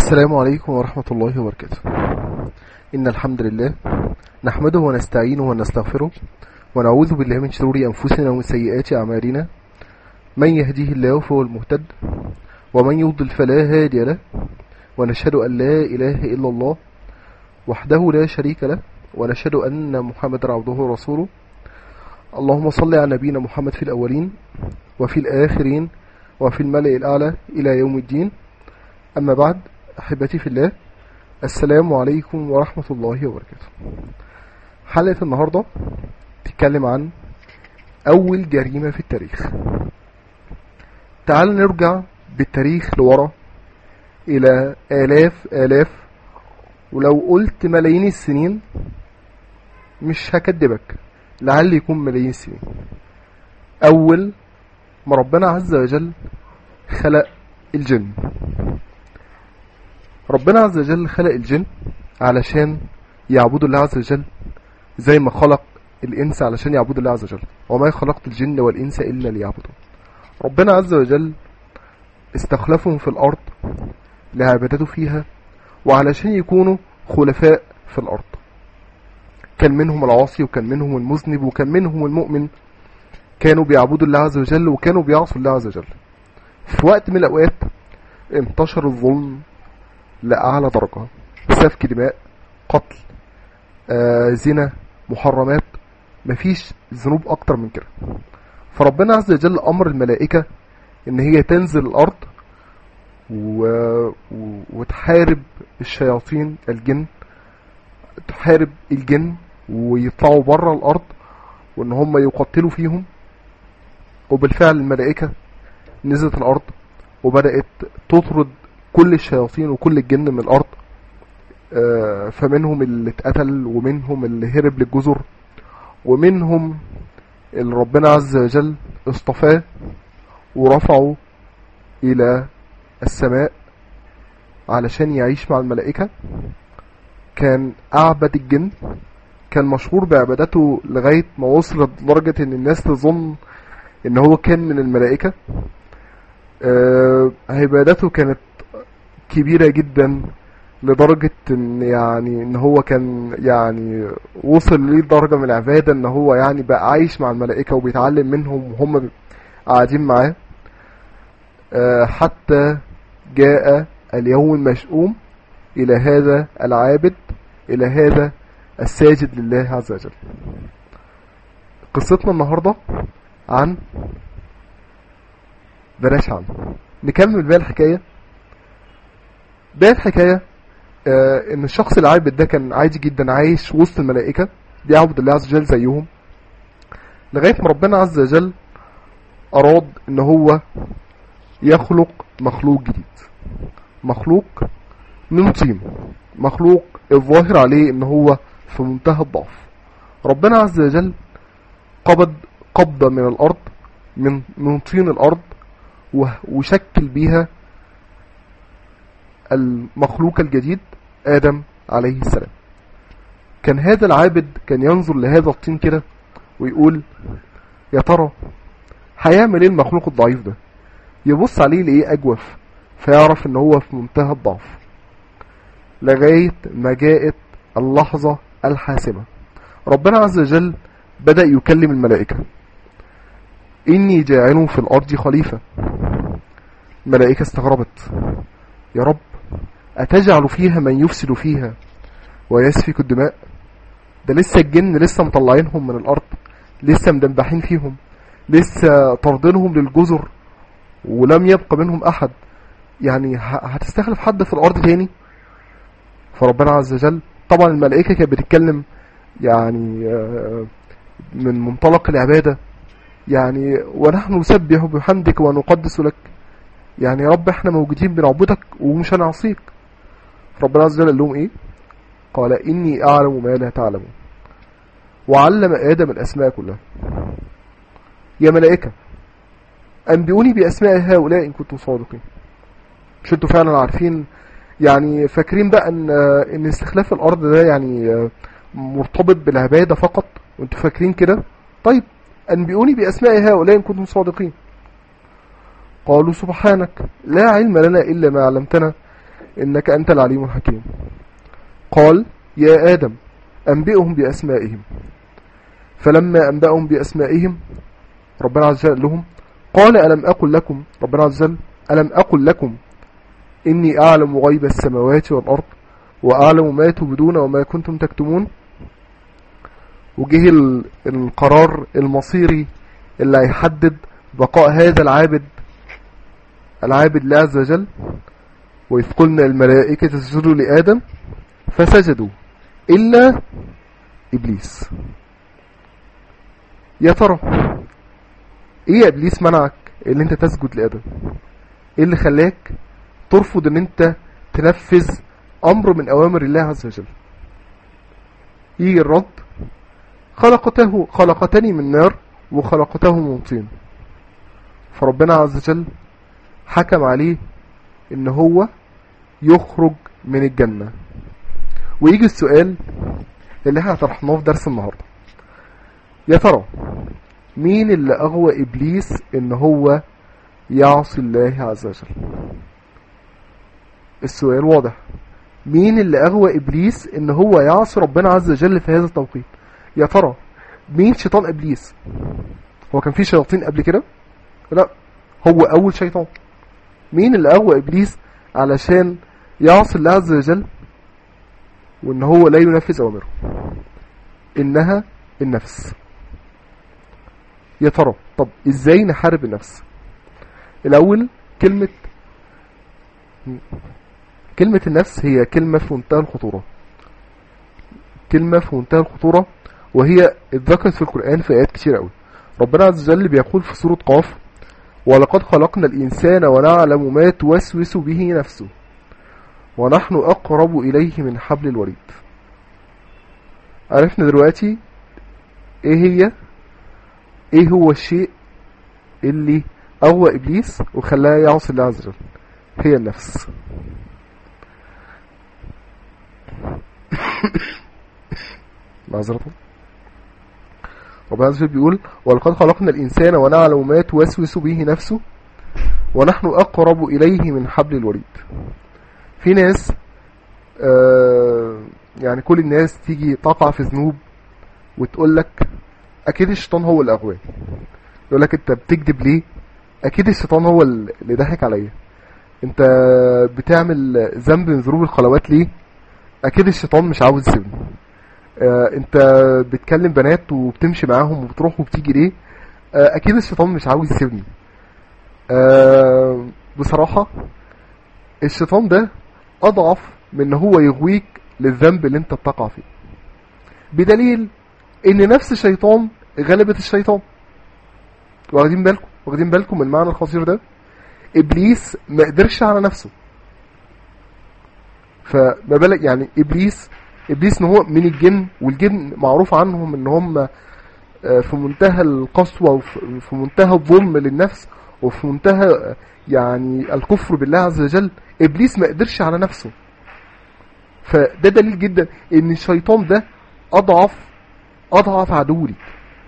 السلام عليكم ورحمة الله وبركاته إن الحمد لله نحمده ونستعينه ونستغفره ونعوذ بالله من شرور أنفسنا ومن سيئات أعمالنا من يهديه الله فهو المهتد ومن يضل فلا هادي له ونشهد أن لا إله إلا الله وحده لا شريك له ونشهد أن محمد عبده ورسوله اللهم صل على نبينا محمد في الأولين وفي الآخرين وفي الملأ الأعلى إلى يوم الدين أما بعد أحبتي في الله السلام عليكم ورحمة الله وبركاته حلقة النهاردة تتكلم عن أول جريمة في التاريخ تعال نرجع بالتاريخ لورا إلى آلاف آلاف ولو قلت ملايين السنين مش هكدبك لعل يكون ملايين السنين أول ما ربنا عز وجل خلق الجن ربنا عز وجل خلق الجن علشان يعبدوا الله عز وجل زي ما خلق الإنس علشان يعبدوا الله عز وجل وما خلقت الجن والإنس إلا ليعبدوا ربنا عز وجل استخلفهم في الأرض لعبادته فيها وعلشان يكونوا خلفاء في الأرض كان منهم العاصي وكان منهم المذنب وكان منهم المؤمن كانوا بيعبدوا الله عز وجل وكانوا بيعصوا الله عز وجل في وقت من الأوقات انتشر الظلم لأعلى درجة سفك دماء قتل آه زنا محرمات مفيش ذنوب أكتر من كده فربنا عز وجل أمر الملائكة إن هي تنزل الأرض و... و... وتحارب الشياطين الجن تحارب الجن ويطلعوا بره الأرض وإن هم يقتلوا فيهم وبالفعل الملائكة نزلت الأرض وبدأت تطرد كل الشياطين وكل الجن من الأرض آه فمنهم اللي اتقتل ومنهم اللي هرب للجزر ومنهم اللي ربنا عز وجل اصطفاه ورفعه إلى السماء علشان يعيش مع الملائكة كان أعبد الجن كان مشهور بعبادته لغاية ما وصلت لدرجة إن الناس تظن إن هو كان من الملائكة آه عبادته كانت كبيرة جدا لدرجة ان يعني ان هو كان يعني وصل ليه درجة من العبادة ان هو يعني بقى عايش مع الملائكة وبيتعلم منهم وهم قاعدين معاه أه حتى جاء اليوم المشؤوم الى هذا العابد الى هذا الساجد لله عز وجل قصتنا النهاردة عن بلاش عن نكمل بقى الحكاية باقي الحكاية آه ان الشخص العابد ده كان عادي جدا عايش وسط الملائكة بيعبد الله عز وجل زيهم لغاية ما ربنا عز وجل اراد ان هو يخلق مخلوق جديد مخلوق من طين مخلوق الظاهر عليه ان هو في منتهى الضعف ربنا عز وجل قبض قبضة من الارض من من طين الارض وشكل بيها المخلوق الجديد آدم عليه السلام كان هذا العابد كان ينظر لهذا الطين كده ويقول يا ترى هيعمل ايه المخلوق الضعيف ده يبص عليه لايه اجوف فيعرف ان هو في منتهى الضعف لغاية ما جاءت اللحظة الحاسمة ربنا عز وجل بدأ يكلم الملائكة إني جاعل في الأرض خليفة الملائكة استغربت يا رب أتجعل فيها من يفسد فيها ويسفك الدماء ده لسه الجن لسه مطلعينهم من الأرض لسه مدنبحين فيهم لسه طردينهم للجزر ولم يبقى منهم أحد يعني هتستخلف حد في الأرض تاني فربنا عز وجل طبعا الملائكة كانت بتتكلم يعني من منطلق العبادة يعني ونحن نسبح بحمدك ونقدس لك يعني يا رب احنا موجودين بنعبدك ومش هنعصيك ربنا عز وجل قال لهم ايه قال اني اعلم ما لا تعلمون وعلم ادم الاسماء كلها يا ملائكه انبئوني باسماء هؤلاء ان كنتم صادقين مش انتوا فعلا عارفين يعني فاكرين بقى ان ان استخلاف الارض ده يعني مرتبط بالعباده فقط وانتوا فاكرين كده طيب انبئوني باسماء هؤلاء ان كنتم صادقين قالوا سبحانك لا علم لنا إلا ما علمتنا إنك أنت العليم الحكيم قال يا آدم أنبئهم بأسمائهم فلما أنبأهم بأسمائهم ربنا عز وجل لهم قال ألم أقل لكم ربنا عز وجل ألم أقل لكم إني أعلم غيب السماوات والأرض وأعلم ما تبدون وما كنتم تكتمون وجه القرار المصيري اللي هيحدد بقاء هذا العابد العابد الله عز وجل وإذ قلنا الملائكة تسجدوا لآدم فسجدوا إلا إبليس يا ترى إيه يا إبليس منعك اللي أنت تسجد لآدم إيه اللي خلاك ترفض أن أنت تنفذ أمر من أوامر الله عز وجل يجي الرب خلقته خلقتني من نار وخلقته من طين فربنا عز وجل حكم عليه ان هو يخرج من الجنة ويجي السؤال اللي احنا طرحناه في درس النهاردة يا ترى مين اللي اغوى ابليس ان هو يعصي الله عز وجل السؤال واضح مين اللي اغوى ابليس ان هو يعصي ربنا عز وجل في هذا التوقيت يا ترى مين شيطان ابليس هو كان في شياطين قبل كده لا هو اول شيطان مين اللي اغوى ابليس علشان يعصي الله عز وجل وان هو لا ينفذ اوامره انها النفس يا ترى طب ازاي نحارب النفس الاول كلمة كلمة النفس هي كلمة في منتهى الخطورة كلمة في منتهى الخطورة وهي اتذكرت في القرآن في آيات كتير قوي ربنا عز وجل بيقول في سورة قاف ولقد خلقنا الإنسان ونعلم ما توسوس به نفسه ونحن أقرب إليه من حبل الوريد عرفنا دلوقتي ايه هي ايه هو الشيء اللي أغوى إبليس وخلاه يعصي الله عز وجل هي النفس معذرة ربنا عز وجل بيقول ولقد خلقنا الإنسان ونعلم ما توسوس به نفسه ونحن أقرب إليه من حبل الوريد في ناس آه يعني كل الناس تيجي تقع في ذنوب وتقول لك أكيد الشيطان هو الأغوى يقول لك أنت بتكذب ليه أكيد الشيطان هو اللي ضحك عليا أنت بتعمل ذنب من ذنوب الخلوات ليه أكيد الشيطان مش عاوز يسيبني آه انت بتكلم بنات وبتمشي معاهم وبتروح وبتيجي ليه آه اكيد الشيطان مش عاوز يسيبني آه بصراحة الشيطان ده اضعف من ان هو يغويك للذنب اللي انت بتقع فيه بدليل ان نفس الشيطان غلبت الشيطان واخدين بالكم واخدين بالكم من المعنى الخطير ده ابليس ما قدرش على نفسه فما بالك يعني ابليس ابليس ان هو من الجن والجن معروف عنهم ان هم في منتهى القسوة وفي منتهى الظلم للنفس وفي منتهى يعني الكفر بالله عز وجل ابليس ما قدرش على نفسه فده دليل جدا ان الشيطان ده اضعف اضعف عدو لي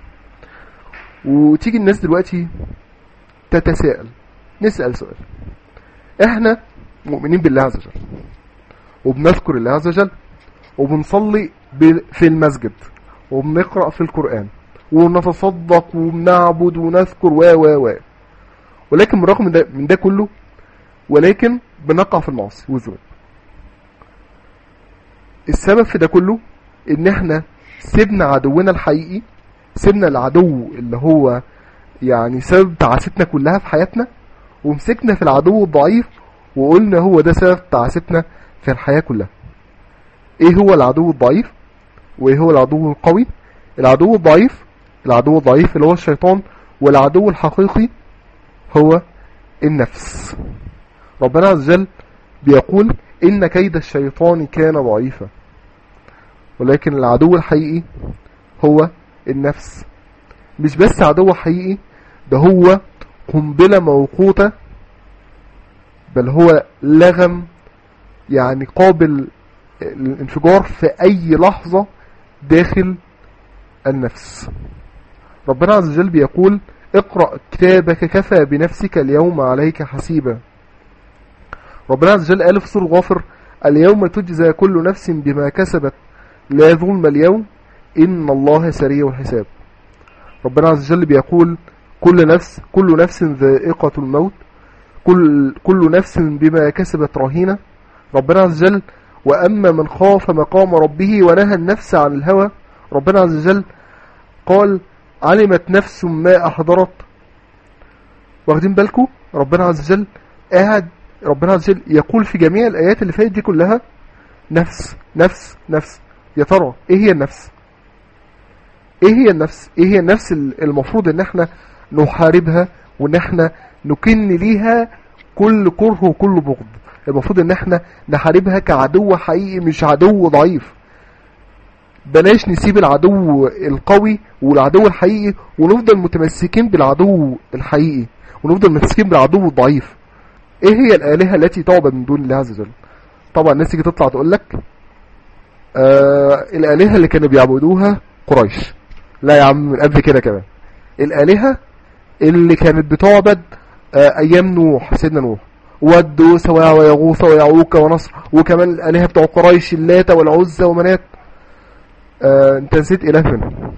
وتيجي الناس دلوقتي تتساءل نسأل سؤال احنا مؤمنين بالله عز وجل وبنذكر الله عز وجل وبنصلي في المسجد وبنقرأ في القرآن ونتصدق وبنعبد ونذكر و و و ولكن بالرغم من ده, من ده كله ولكن بنقع في المعاصي والذنوب السبب في ده كله ان احنا سيبنا عدونا الحقيقي سيبنا العدو اللي هو يعني سبب تعاستنا كلها في حياتنا ومسكنا في العدو الضعيف وقلنا هو ده سبب تعاستنا في الحياة كلها ايه هو العدو الضعيف وايه هو العدو القوي العدو الضعيف العدو الضعيف اللي هو الشيطان والعدو الحقيقي هو النفس ربنا عز وجل بيقول ان كيد الشيطان كان ضعيفا ولكن العدو الحقيقي هو النفس مش بس عدو حقيقي ده هو قنبلة موقوتة بل هو لغم يعني قابل الانفجار في اي لحظة داخل النفس ربنا عز وجل بيقول اقرأ كتابك كفى بنفسك اليوم عليك حسيبا ربنا عز وجل قال في سورة غافر اليوم تجزى كل نفس بما كسبت لا ظلم اليوم إن الله سريع الحساب ربنا عز وجل بيقول كل نفس كل نفس ذائقة الموت كل كل نفس بما كسبت رهينة ربنا عز وجل وأما من خاف مقام ربه ونهى النفس عن الهوى ربنا عز وجل قال علمت نفس ما أحضرت واخدين بالكم ربنا عز وجل قاعد ربنا عز وجل يقول في جميع الآيات اللي فاتت دي كلها نفس نفس نفس يا ترى ايه هي النفس ايه هي النفس ايه هي النفس المفروض ان احنا نحاربها وان احنا نكن ليها كل كره وكل بغض المفروض ان احنا نحاربها كعدو حقيقي مش عدو ضعيف بلاش نسيب العدو القوي والعدو الحقيقي ونفضل متمسكين بالعدو الحقيقي ونفضل متمسكين بالعدو الضعيف ايه هي الالهه التي تعبد من دون الله عز وجل طبعا الناس تيجي تطلع تقول لك آه الالهه اللي كانوا بيعبدوها قريش لا يا عم من قبل كده كمان الالهه اللي كانت بتعبد آه ايام نوح سيدنا نوح ود وسواع ويغوث ويعوك ونصر وكمان الالهه بتوع قريش اللات والعزى ومنات آه انت نسيت اله منهم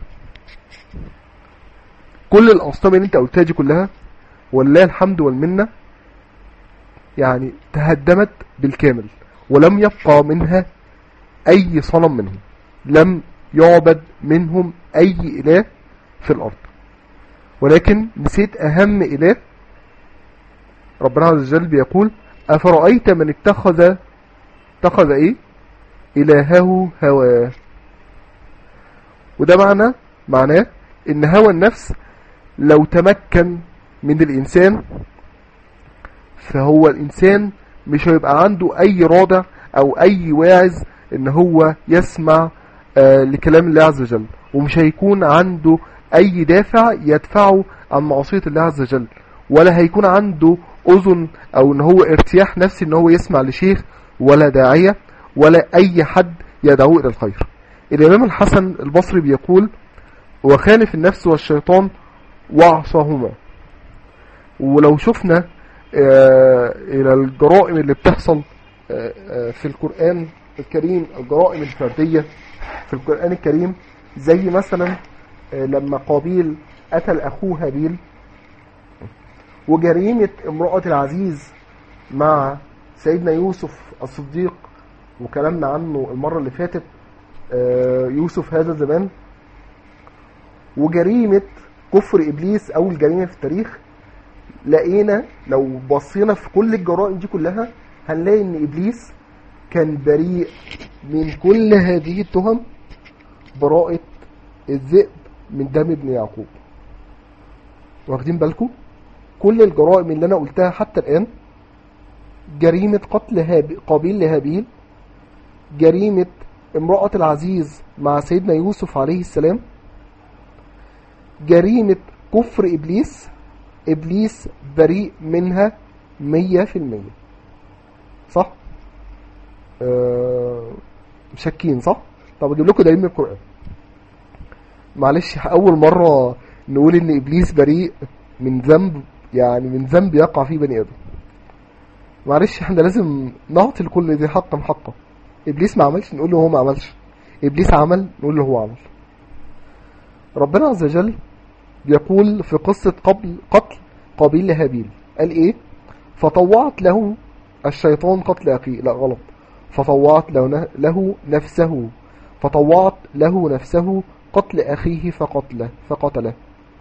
كل الاصنام اللي انت قلتها دي كلها ولله الحمد والمنه يعني تهدمت بالكامل ولم يبقى منها اي صنم منهم لم يعبد منهم اي اله في الارض ولكن نسيت اهم اله ربنا عز وجل بيقول افرأيت من اتخذ اتخذ ايه الهه هواه وده معنى معناه ان هوى النفس لو تمكن من الانسان فهو الانسان مش هيبقى عنده اي رادع او اي واعظ ان هو يسمع آه لكلام الله عز وجل ومش هيكون عنده اي دافع يدفعه عن معصية الله عز وجل ولا هيكون عنده اذن او ان هو ارتياح نفسي ان هو يسمع لشيخ ولا داعية ولا اي حد يدعوه الى الخير الامام الحسن البصري بيقول وخالف النفس والشيطان وعصاهما ولو شفنا آه الى الجرائم اللي بتحصل آه آه في القرآن الكريم الجرائم الفردية في القرآن الكريم زي مثلا لما قابيل قتل اخوه هابيل وجريمة امرأة العزيز مع سيدنا يوسف الصديق وكلامنا عنه المرة اللي فاتت يوسف هذا زمان وجريمة كفر ابليس اول جريمة في التاريخ لقينا لو بصينا في كل الجرائم دي كلها هنلاقي ان ابليس كان بريء من كل هذه التهم براءة الذئب من دم ابن يعقوب واخدين بالكم كل الجرائم اللي انا قلتها حتى الان جريمة قتل هاب... قابيل لهابيل جريمة امرأة العزيز مع سيدنا يوسف عليه السلام جريمة كفر ابليس ابليس بريء منها مية في المية صح أه... شاكين صح طب اجيب لكم دليل من القرآن معلش اول مرة نقول ان ابليس بريء من ذنب يعني من ذنب يقع فيه بني ادم معلش احنا لازم نعطي لكل دي حقا حقا ابليس ما عملش نقول له هو ما عملش ابليس عمل نقول له هو عمل ربنا عز وجل يقول في قصة قبل قتل قابيل لهابيل قال ايه فطوعت له الشيطان قتل اخيه لا غلط فطوعت له, له نفسه فطوعت له نفسه قتل أخيه فقتله فقتله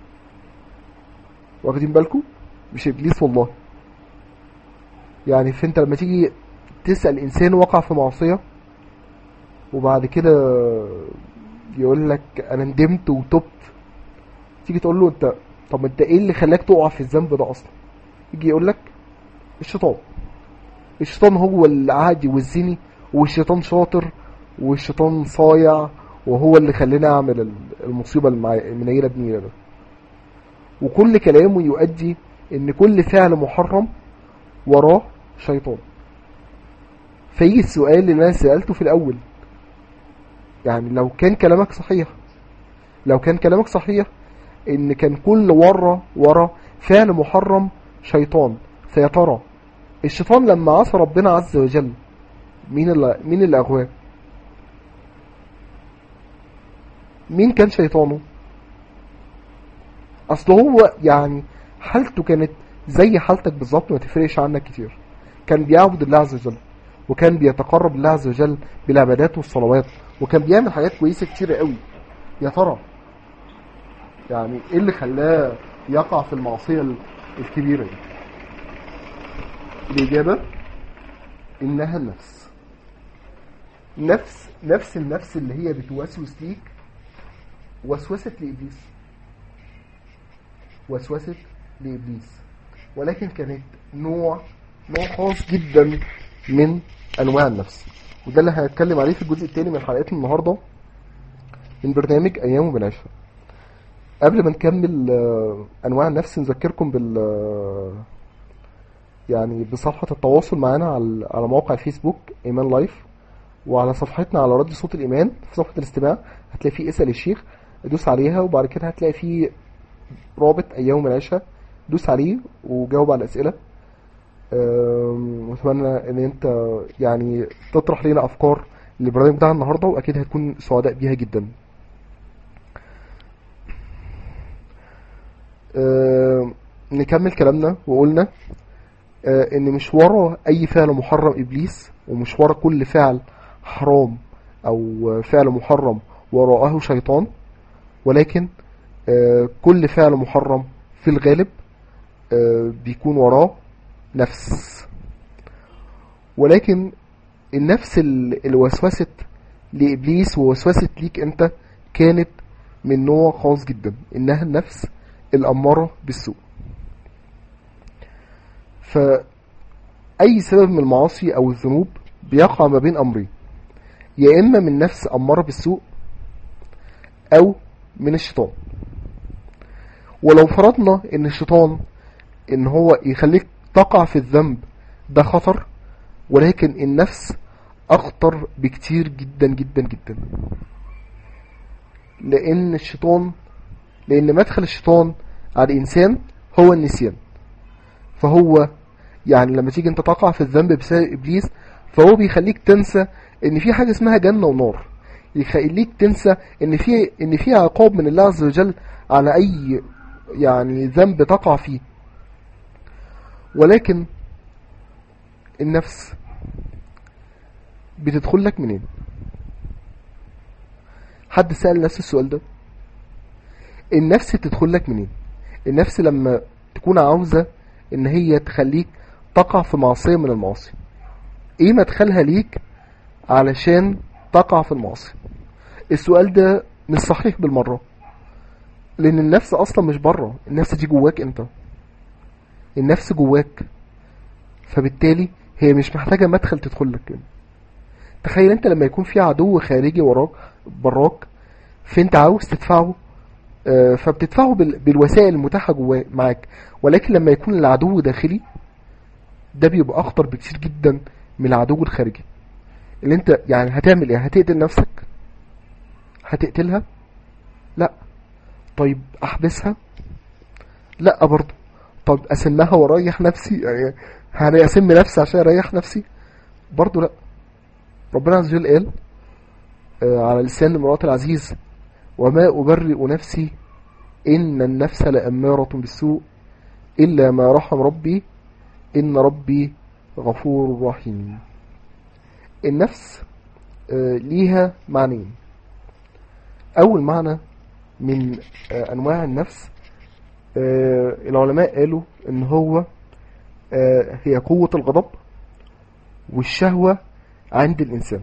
واخدين بالكم مش إبليس والله يعني فانت لما تيجي تسأل إنسان وقع في معصية وبعد كده يقول لك أنا ندمت وتبت تيجي تقول له أنت طب أنت إيه اللي خلاك تقع في الذنب ده أصلا يجي يقول لك الشيطان الشيطان هو اللي قاعد يوزني والشيطان شاطر والشيطان صايع وهو اللي خلاني اعمل المصيبة المنيلة بنيلة ده وكل كلامه يؤدي ان كل فعل محرم وراه شيطان فيجي السؤال اللي انا سألته في الاول يعني لو كان كلامك صحيح لو كان كلامك صحيح ان كان كل ورا ورا فعل محرم شيطان فيا ترى الشيطان لما عصى ربنا عز وجل مين اللي مين اللي اغواه مين كان شيطانه اصل هو يعني حالته كانت زي حالتك بالظبط ما تفرقش عنك كتير كان بيعبد الله عز وجل وكان بيتقرب لله عز وجل بالعبادات والصلوات وكان بيعمل حاجات كويسه كتيره قوي يا ترى يعني ايه اللي خلاه يقع في المعصيه ال- الكبيره دي الاجابه انها النفس نفس نفس النفس اللي هي بتوسوس ليك وسوست لابليس وسوست لابليس ولكن كانت نوع نوع خاص جدا من انواع النفس وده اللي هنتكلم عليه في الجزء الثاني من حلقتنا النهارده من برنامج ايام وبنعيشها قبل ما نكمل آه، انواع النفس نذكركم بال آه، يعني بصفحه التواصل معنا على على موقع الفيسبوك ايمان لايف وعلى صفحتنا على راديو صوت الايمان في صفحه الاستماع هتلاقي فيه اسال الشيخ دوس عليها وبعد كده هتلاقي فيه رابط ايام وبنعيشها دوس عليه وجاوب على الاسئله أم، واتمنى ان انت يعني تطرح لنا افكار للبرنامج بتاع النهارده واكيد هتكون سعداء بيها جدا أم، نكمل كلامنا وقلنا أه، ان مش ورا اي فعل محرم ابليس ومش ورا كل فعل حرام او فعل محرم وراءه شيطان ولكن أه، كل فعل محرم في الغالب أه، بيكون وراه نفس ولكن النفس ال- اللي وسوست لإبليس ووسوست ليك أنت كانت من نوع خاص جدا إنها النفس الأمارة بالسوء فأي سبب من المعاصي أو الذنوب بيقع ما بين أمرين يا إما من نفس أمارة بالسوء أو من الشيطان ولو فرضنا إن الشيطان إن هو يخليك تقع في الذنب ده خطر ولكن النفس أخطر بكتير جدا جدا جدا لأن الشيطان لأن مدخل الشيطان على الإنسان هو النسيان فهو يعني لما تيجي انت تقع في الذنب بسبب إبليس فهو بيخليك تنسى إن في حاجة اسمها جنة ونار يخليك تنسى إن في إن في عقاب من الله عز وجل على أي يعني ذنب تقع فيه ولكن النفس بتدخل لك منين حد سأل نفس السؤال ده النفس بتدخل لك منين النفس لما تكون عاوزة ان هي تخليك تقع في معصية من المعاصي ايه مدخلها ليك علشان تقع في المعصية السؤال ده مش صحيح بالمرة لان النفس اصلا مش بره النفس دي جواك انت النفس جواك فبالتالي هي مش محتاجة مدخل تدخل لك كده تخيل انت لما يكون في عدو خارجي وراك براك فانت عاوز تدفعه آه، فبتدفعه بال- بالوسائل المتاحة جوا معاك ولكن لما يكون العدو داخلي ده بيبقى اخطر بكتير جدا من العدو الخارجي اللي انت يعني هتعمل ايه هتقتل نفسك هتقتلها لا طيب احبسها لا برضه طب اسمها واريح نفسي يعني يعني اسم نفسي عشان اريح نفسي برضه لا ربنا عز وجل قال آه، على لسان امرأة العزيز وما أبرئ نفسي إن النفس لأمارة بالسوء إلا ما رحم ربي إن ربي غفور رحيم النفس آه، ليها معنيين أول معنى من آه، أنواع النفس آه، العلماء قالوا إن هو آه، هي قوة الغضب والشهوة عند الإنسان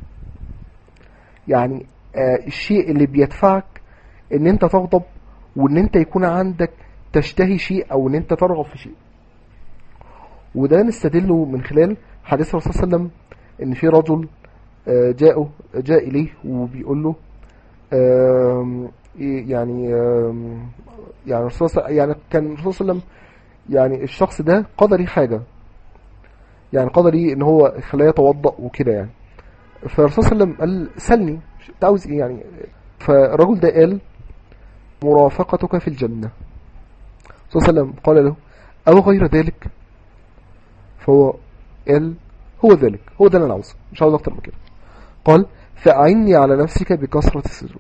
يعني آه، الشيء اللي بيدفعك ان انت تغضب وان انت يكون عندك تشتهي شيء او ان انت ترغب في شيء وده نستدله من خلال حديث الرسول صلى الله عليه وسلم ان في رجل آه، جاءه جاء اليه وبيقول له آم، إيه يعني آم، يعني الرسول صلى- يعني كان الرسول صلى الله عليه وسلم يعني الشخص ده قدري حاجه يعني قدري ان هو خلاه يتوضا وكده يعني فالرسول صلى الله عليه وسلم قال سلني انت عاوز ايه يعني فالرجل ده قال مرافقتك في الجنة الرسول صلى الله عليه وسلم قال له أو غير ذلك فهو قال هو ذلك هو ده اللي انا عاوزه مش عاوز اكتر من كده قال فأعني على نفسك بكثرة السجود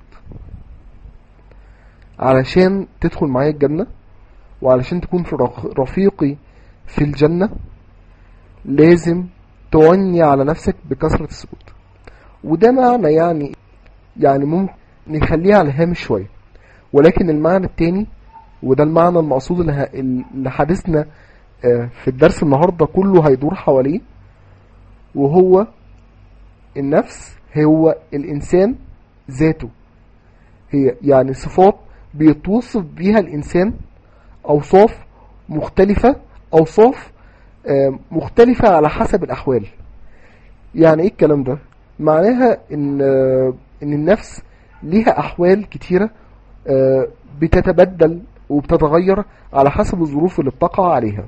علشان تدخل معايا الجنة وعلشان تكون في رق- رفيقي في الجنة لازم تعني على نفسك بكثرة السجود وده معنى يعني يعني ممكن نخليه على الهامش شوية ولكن المعنى التاني وده المعنى المقصود اللي ه- اللي حديثنا آه، في الدرس النهاردة كله هيدور حواليه وهو النفس هو الإنسان ذاته هي يعني صفات بيتوصف بيها الإنسان أوصاف مختلفة أوصاف آه، مختلفة على حسب الأحوال يعني إيه الكلام ده؟ معناها إن آه، إن النفس ليها أحوال كتيرة آه، بتتبدل وبتتغير على حسب الظروف اللي بتقع عليها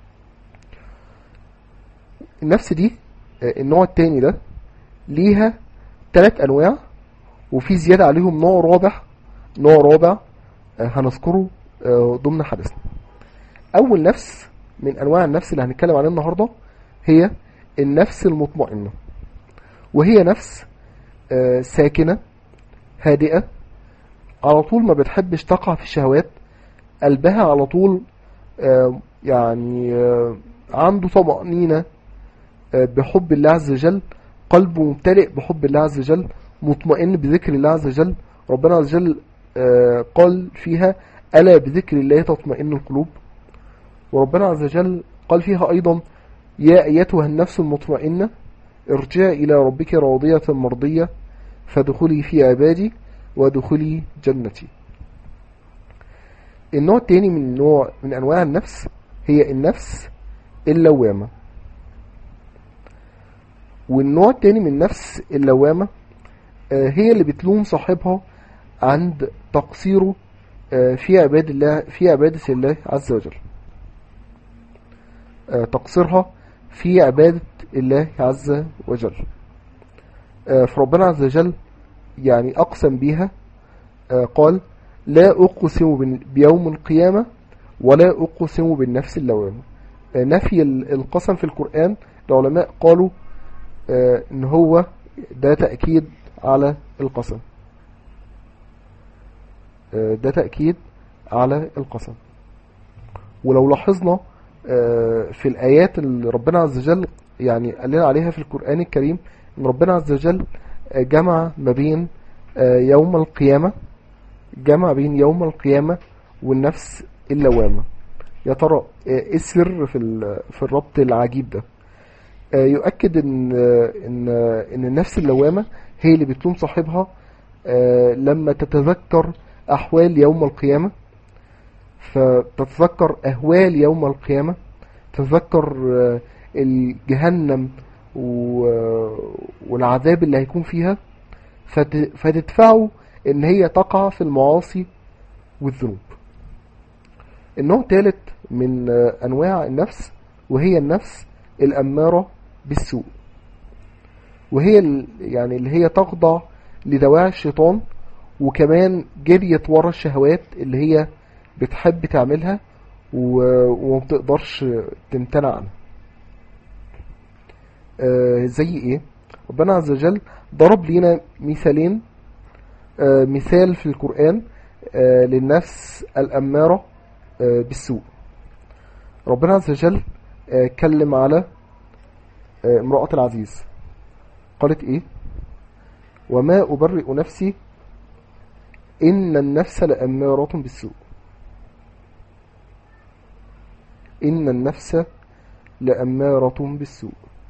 النفس دي آه، النوع التاني ده ليها ثلاث انواع وفي زيادة عليهم نوع رابع نوع رابع آه، هنذكره آه، ضمن حديثنا اول نفس من انواع النفس اللي هنتكلم عليه النهاردة هي النفس المطمئنة وهي نفس آه، ساكنة هادئة على طول ما بتحبش تقع في الشهوات قلبها على طول آه، يعني آه، عنده طمأنينة آه، بحب الله عز وجل قلبه ممتلئ بحب الله عز وجل مطمئن بذكر الله عز وجل ربنا عز وجل آه، قال فيها ألا بذكر الله تطمئن القلوب وربنا عز وجل قال فيها أيضا يا أيتها النفس المطمئنة ارجعي إلى ربك راضية مرضية فادخلي في عبادي وادخلي جنتي النوع التاني من نوع من أنواع النفس هي النفس اللوامة والنوع التاني من النفس اللوامة آه، هي اللي بتلوم صاحبها عند تقصيره آه، في عباد الله في عبادة الله عز وجل آه، تقصيرها في عبادة الله عز وجل آه، فربنا عز وجل يعني أقسم بيها آه، قال لا أقسم بن- بيوم القيامة ولا أقسم بالنفس اللوامة آه، نفي ال- القسم في القرآن العلماء قالوا آه، ان هو ده تأكيد على القسم آه، ده تأكيد على القسم ولو لاحظنا آه، في الآيات اللي ربنا عز وجل يعني قال لنا عليها في القرآن الكريم ان ربنا عز وجل آه، جمع ما بين آه، يوم القيامة جمع بين يوم القيامة والنفس اللوامة يا ترى آه، ايه السر في ال- في الربط العجيب ده آه، يؤكد ان آه، ان آه، ان النفس اللوامه هي اللي بتلوم صاحبها آه، لما تتذكر احوال يوم القيامه فتتذكر اهوال يوم القيامه تتذكر آه، الجهنم و- والعذاب اللي هيكون فيها فت- فتدفعه ان هي تقع في المعاصي والذنوب النوع الثالث من آه، انواع النفس وهي النفس الاماره بالسوء وهي ال- يعني اللي هي تخضع لدواعي الشيطان وكمان جريت ورا الشهوات اللي هي بتحب تعملها و- وما بتقدرش تمتنع عنها آه، زي ايه ربنا عز وجل ضرب لينا مثالين آه، مثال في القرآن آه، للنفس الأمارة آه، بالسوء ربنا عز وجل آه، اتكلم على آه، امرأة العزيز قالت ايه وما أبرئ نفسي إن النفس لأمارة بالسوء إن النفس لأمارة بالسوء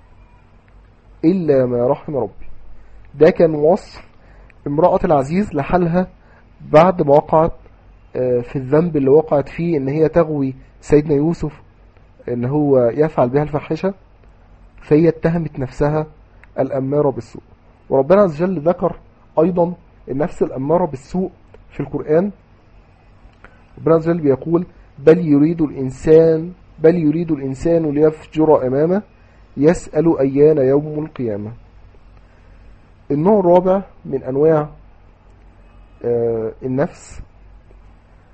إلا ما رحم ربي ده كان وصف امرأة العزيز لحالها بعد ما وقعت آه، في الذنب اللي وقعت فيه ان هي تغوي سيدنا يوسف ان هو يفعل بها الفاحشة فهي اتهمت نفسها الأمارة بالسوء وربنا عز وجل ذكر أيضا النفس الأمارة بالسوء في القرآن ربنا عز وجل بيقول بل يريد الإنسان بل يريد الإنسان ليفجر أمامه يسأل أيان يوم القيامة النوع الرابع من أنواع آه، النفس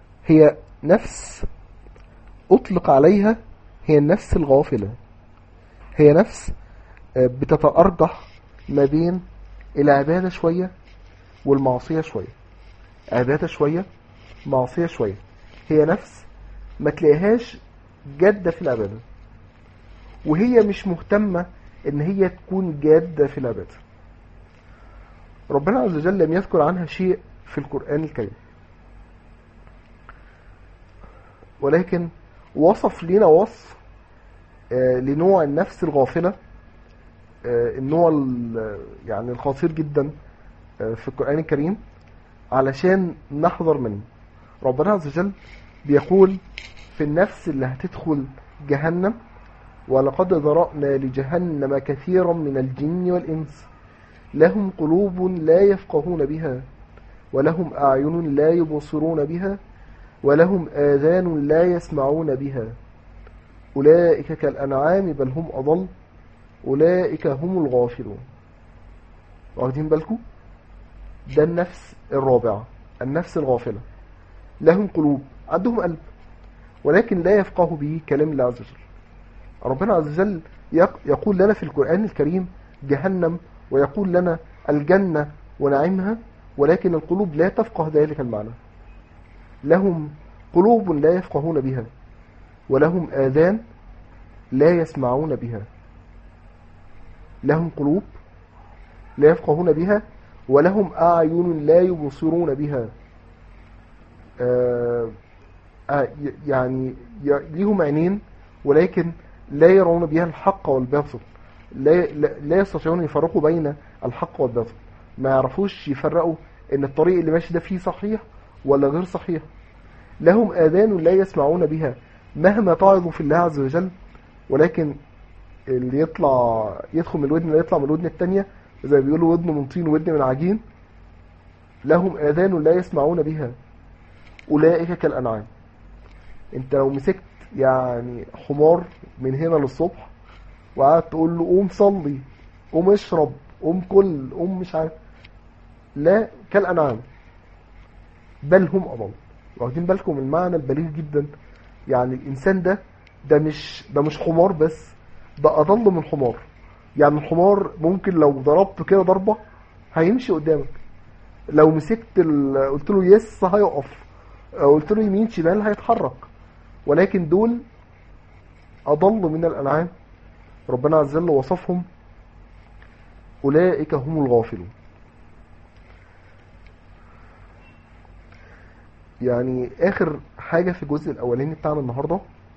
هي نفس أطلق عليها هي النفس الغافلة هي نفس آه، بتتأرجح ما بين العبادة شوية والمعصية شوية عبادة شوية معصية شوية هي نفس ما تلاقيهاش جادة في العبادة وهي مش مهتمة ان هي تكون جادة في العبادة ربنا عز وجل لم يذكر عنها شيء في القرآن الكريم ولكن وصف لنا وصف آه، لنوع النفس الغافلة آه، النوع ال- يعني الخطير جدا آه، في القرآن الكريم علشان نحذر منه ربنا عز وجل بيقول في النفس اللي هتدخل جهنم ولقد ذرأنا لجهنم كثيرا من الجن والإنس لهم قلوب لا يفقهون بها ولهم أعين لا يبصرون بها ولهم آذان لا يسمعون بها أولئك كالأنعام بل هم أضل أولئك هم الغافلون واخدين بالكم ده النفس الرابعة النفس الغافلة لهم قلوب عندهم قلب ولكن لا يفقه به كلام الله عز وجل ربنا عز وجل يق- يقول لنا في القرآن الكريم جهنم ويقول لنا الجنة ونعيمها ولكن القلوب لا تفقه ذلك المعنى لهم قلوب لا يفقهون بها ولهم آذان لا يسمعون بها لهم قلوب لا يفقهون بها ولهم أعين لا يبصرون بها آه آه ي- يعني ي- ليهم عينين ولكن لا يرون بها الحق والباطل لا, لا, لا يستطيعون يفرقوا بين الحق والباطل ما يعرفوش يفرقوا ان الطريق اللي ماشي ده فيه صحيح ولا غير صحيح لهم آذان لا يسمعون بها مهما تعظوا في الله عز وجل ولكن اللي يطلع يدخل من الودن اللي يطلع من الودن التانية زي ما بيقولوا ودن من طين ودن من عجين لهم آذان لا يسمعون بها أولئك كالأنعام انت لو مسكت يعني حمار من هنا للصبح وقعدت تقول له قوم صلي قوم اشرب قوم كل قوم مش عارف لا كالأنعام بل هم أضل واخدين بالكم من المعنى البليغ جدا يعني الإنسان ده ده مش ده مش حمار بس ده أضل من حمار يعني الحمار ممكن لو ضربته كده ضربة هيمشي قدامك لو مسكت ال... قلت له يس هيقف قلت له يمين شمال هيتحرك ولكن دول أضل من الأنعام ربنا عز وجل وصفهم أولئك هم الغافلون يعني آخر حاجة في الجزء الأولاني بتاعنا النهاردة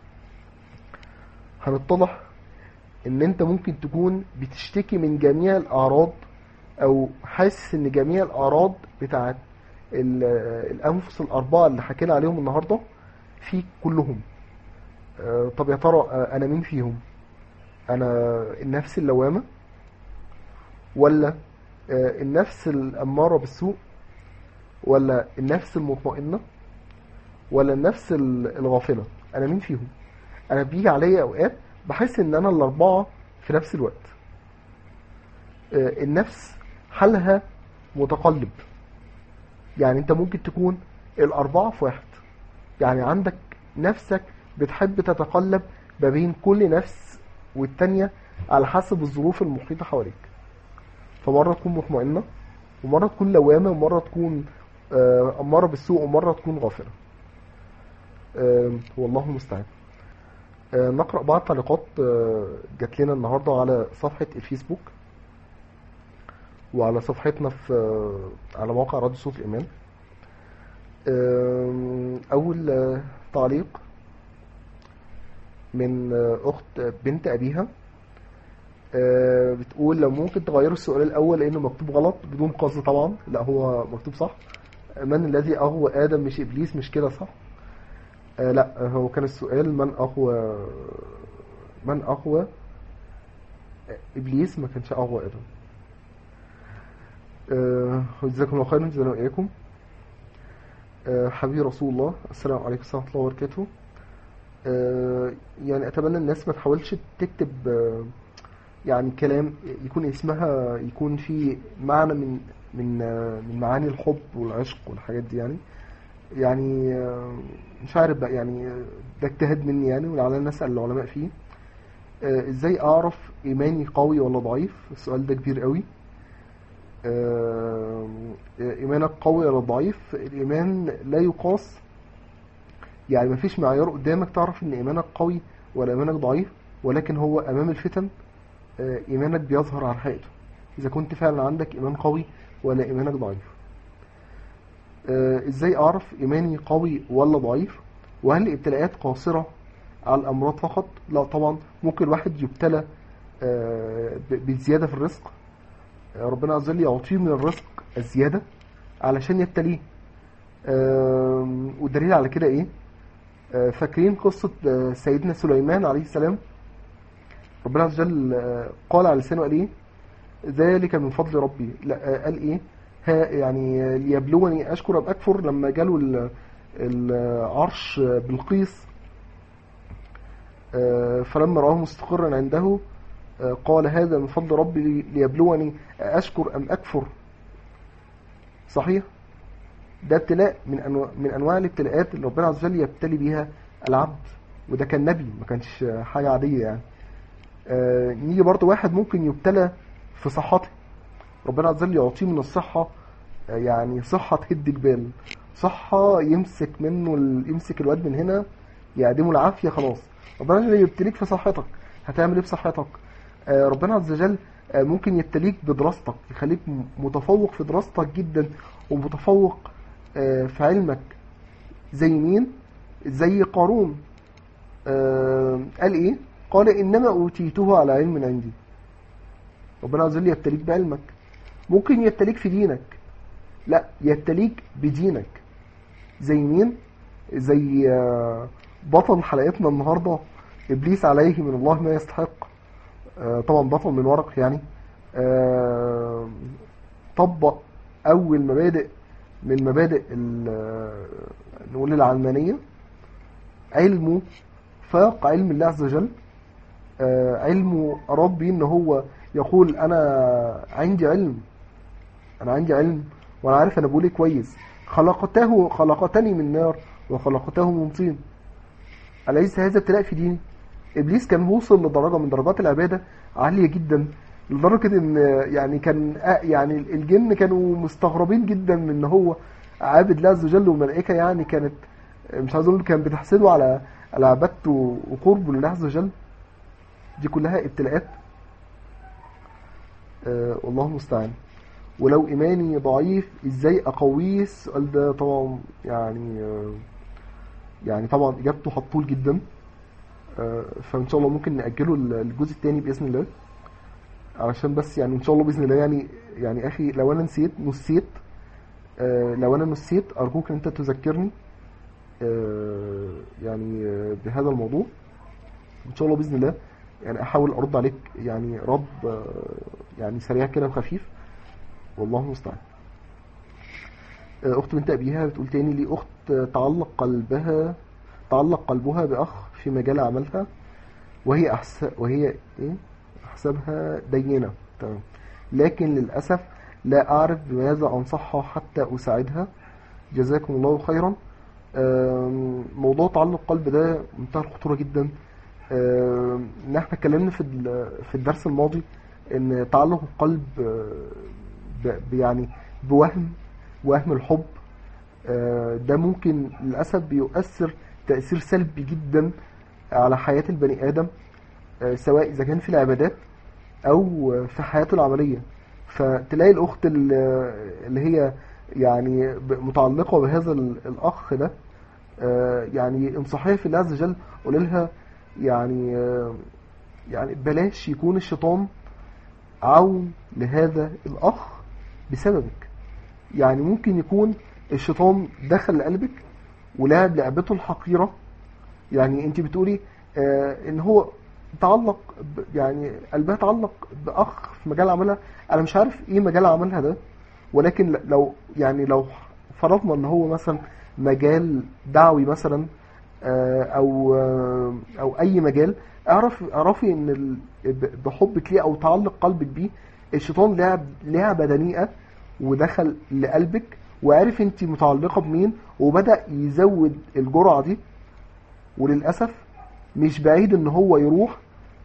هنتضح إن أنت ممكن تكون بتشتكي من جميع الأعراض أو حاسس إن جميع الأعراض بتاعت ال- الأنفس الأربعة اللي حكينا عليهم النهاردة فيك كلهم آه، طب يا ترى آه، أنا مين فيهم؟ أنا النفس اللوامة ولا آه، النفس الأمارة بالسوء ولا النفس المطمئنة ولا النفس ال- الغافلة أنا مين فيهم أنا بيجي عليا أوقات بحس إن أنا الأربعة في نفس الوقت آه، النفس حالها متقلب يعني أنت ممكن تكون الأربعة في واحد يعني عندك نفسك بتحب تتقلب ما بين كل نفس والتانية على حسب الظروف المحيطة حواليك فمرة تكون مطمئنة ومرة تكون لوامة ومرة تكون آه، أمارة بالسوء ومرة تكون غافلة آه، والله المستعان آه، نقرأ بعض تعليقات آه، جات لنا النهاردة على صفحة الفيسبوك وعلى صفحتنا في آه، على موقع راديو صوت الإيمان آم، أول آه، تعليق من آه، أخت بنت أبيها آه، بتقول لو ممكن تغيروا السؤال الأول لأنه مكتوب غلط بدون قصد طبعا لا هو مكتوب صح من الذي أغوى آدم مش إبليس مش كده صح آه لا هو كان السؤال من أغوى من أغوى إبليس ما كانش أغوى آدم آه، جزاكم الله خيرا جزانا وإياكم آه، حبيبي رسول الله السلام عليكم ورحمة الله وبركاته آه، يعني أتمنى الناس ما تحاولش تكتب آه، يعني كلام يكون اسمها يكون فيه معنى من من آه، من معاني الحب والعشق والحاجات دي يعني يعني آه، مش عارف بقى يعني آه، ده اجتهاد مني يعني ولعلنا نسأل العلماء فيه آه، ازاي اعرف ايماني قوي ولا ضعيف السؤال ده كبير قوي آه، ايمانك قوي ولا ضعيف الايمان لا يقاس يعني مفيش معيار قدامك تعرف ان ايمانك قوي ولا ايمانك ضعيف ولكن هو امام الفتن آه، ايمانك بيظهر على حقيقته اذا كنت فعلا عندك ايمان قوي ولا ايمانك ضعيف آه، ازاي اعرف ايماني قوي ولا ضعيف وهل الابتلاءات قاصرة على الامراض فقط لا طبعا ممكن الواحد يبتلى آه، ب- بزيادة في الرزق آه، ربنا عز وجل يعطيه من الرزق الزيادة علشان يبتليه آم، والدليل على كده ايه آه، فاكرين قصة آه، سيدنا سليمان عليه السلام ربنا عز وجل آه، قال على لسانه قال ايه ذلك من فضل ربي لا آه، قال ايه ها يعني آه، ليبلوني اشكر ام اكفر لما جاله ال- العرش آه، بلقيس آه، فلما رآه مستقرا عنده آه، قال هذا من فضل ربي ليبلوني أشكر أم أكفر صحيح ده ابتلاء من أنواع من أنواع الابتلاءات اللي ربنا عز وجل يبتلي بيها العبد وده كان نبي ما كانش حاجة عادية يعني آه، نيجي برضو واحد ممكن يبتلى في صحته ربنا عز وجل يعطيه من الصحة آه، يعني صحة تهد الجبال صحة يمسك منه ال... يمسك الواد من هنا يعدمه العافية خلاص ربنا عز وجل يبتليك في صحتك هتعمل ايه في صحتك آه، ربنا عز وجل آه، ممكن يبتليك بدراستك يخليك م- متفوق في دراستك جدا ومتفوق آه، في علمك زي مين زي قارون آه، قال ايه قال انما اوتيته على علم عندي ربنا عز وجل يبتليك بعلمك ممكن يبتليك في دينك لا يبتليك بدينك زي مين زي آه، بطل حلقتنا النهارده ابليس عليه من الله ما يستحق آه، طبعا بطل من ورق يعني آه، طبق اول مبادئ من مبادئ ال- آه، نقول العلمانيه علمه فاق علم الله عز وجل آه، علمه اراد بيه ان هو يقول انا عندي علم انا عندي علم وانا عارف انا بقول ايه كويس خلقته خلقتني من نار وخلقته من طين أليس هذا ابتلاء في ديني ابليس كان وصل لدرجه من درجات العباده عاليه جدا لدرجه ان يعني كان يعني الجن كانوا مستغربين جدا من ان هو عابد الله عز وجل والملائكه يعني كانت مش عايز اقول كان بتحسده على على عبادته وقربه لله عز وجل دي كلها ابتلاءات آه والله المستعان ولو ايماني ضعيف ازاي اقويه السؤال ده طبعا يعني آه يعني طبعا اجابته هتطول جدا آه، فان شاء الله ممكن ناجله الجزء الثاني باذن الله علشان بس يعني ان شاء الله باذن الله يعني يعني اخي لو انا نسيت نسيت آه، لو انا نسيت ارجوك ان انت تذكرني آه، يعني آه، بهذا الموضوع ان شاء الله باذن الله يعني احاول ارد عليك يعني رد آه، يعني سريع كده وخفيف والله المستعان آه، اخت بنت ابيها بتقول تاني لي اخت آه، تعلق قلبها تعلق قلبها باخ في مجال عملها وهي أحس... وهي ايه احسبها دينة تمام لكن للاسف لا اعرف بماذا انصحها حتى اساعدها جزاكم الله خيرا آم، موضوع تعلق القلب ده منتهى الخطورة جدا آم، ان احنا اتكلمنا في ال- في الدرس الماضي ان تعلق القلب آه، ب- ب- يعني بوهم وهم الحب آه، ده ممكن للأسف بيؤثر تأثير سلبي جدا على حياة البني آدم آه، سواء إذا كان في العبادات أو آه، في حياته العملية فتلاقي الأخت ال- اللي هي يعني ب- متعلقة بهذا ال- الأخ ده آه، يعني انصحيها في الله عز وجل قول لها يعني آه، يعني بلاش يكون الشيطان عون لهذا الأخ بسببك يعني ممكن يكون الشيطان دخل لقلبك ولعب لعبته الحقيرة يعني انت بتقولي آه ان هو تعلق ب- يعني قلبها تعلق بأخ في مجال عملها انا مش عارف ايه مجال عملها ده ولكن ل- لو يعني لو فرضنا ان هو مثلا مجال دعوي مثلا آه، او آه، او اي مجال اعرف اعرفي ان ال- ب- بحبك ليه او تعلق قلبك بيه الشيطان لعب لعبه دنيئه ودخل لقلبك وعرف انت متعلقه بمين وبدا يزود الجرعه دي وللاسف مش بعيد ان هو يروح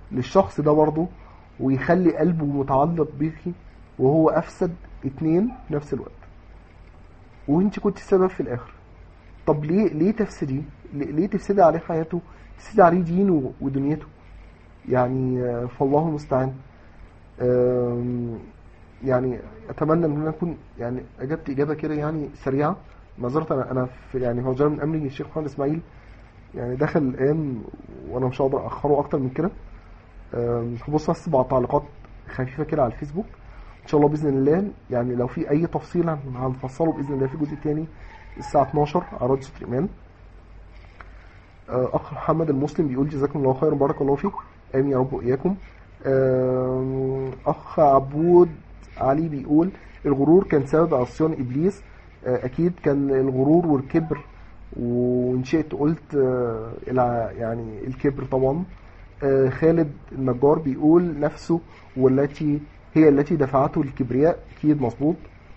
للشخص ده برضه ويخلي قلبه متعلق بيكي وهو افسد اتنين في نفس الوقت وانت كنت السبب في الاخر طب ليه ليه تفسديه ليه ليه تفسدي عليه حياته تفسدي عليه دينه ودنيته يعني آه، فالله المستعان آم، يعني اتمنى ان انا اكون يعني اجبت اجابه كده يعني سريعه معذره انا انا في يعني هو جرى من امري الشيخ محمد اسماعيل يعني دخل الان وانا مش هقدر اخره اكتر من كده آم، هبص بس بعض تعليقات خفيفه كده على الفيسبوك ان شاء الله باذن الله يعني لو في اي تفصيل هن- هنفصله باذن الله في الجزء الثاني الساعه 12 على راديو صوت الايمان آه، اخ محمد المسلم بيقول جزاكم الله خيرا بارك الله فيك امين يا رب واياكم آم، اخ عبود علي بيقول الغرور كان سبب عصيان ابليس آه، اكيد كان الغرور والكبر وان شئت قلت آه، الع- يعني الكبر طبعا آه، خالد النجار بيقول نفسه والتي هي التي دفعته للكبرياء اكيد مظبوط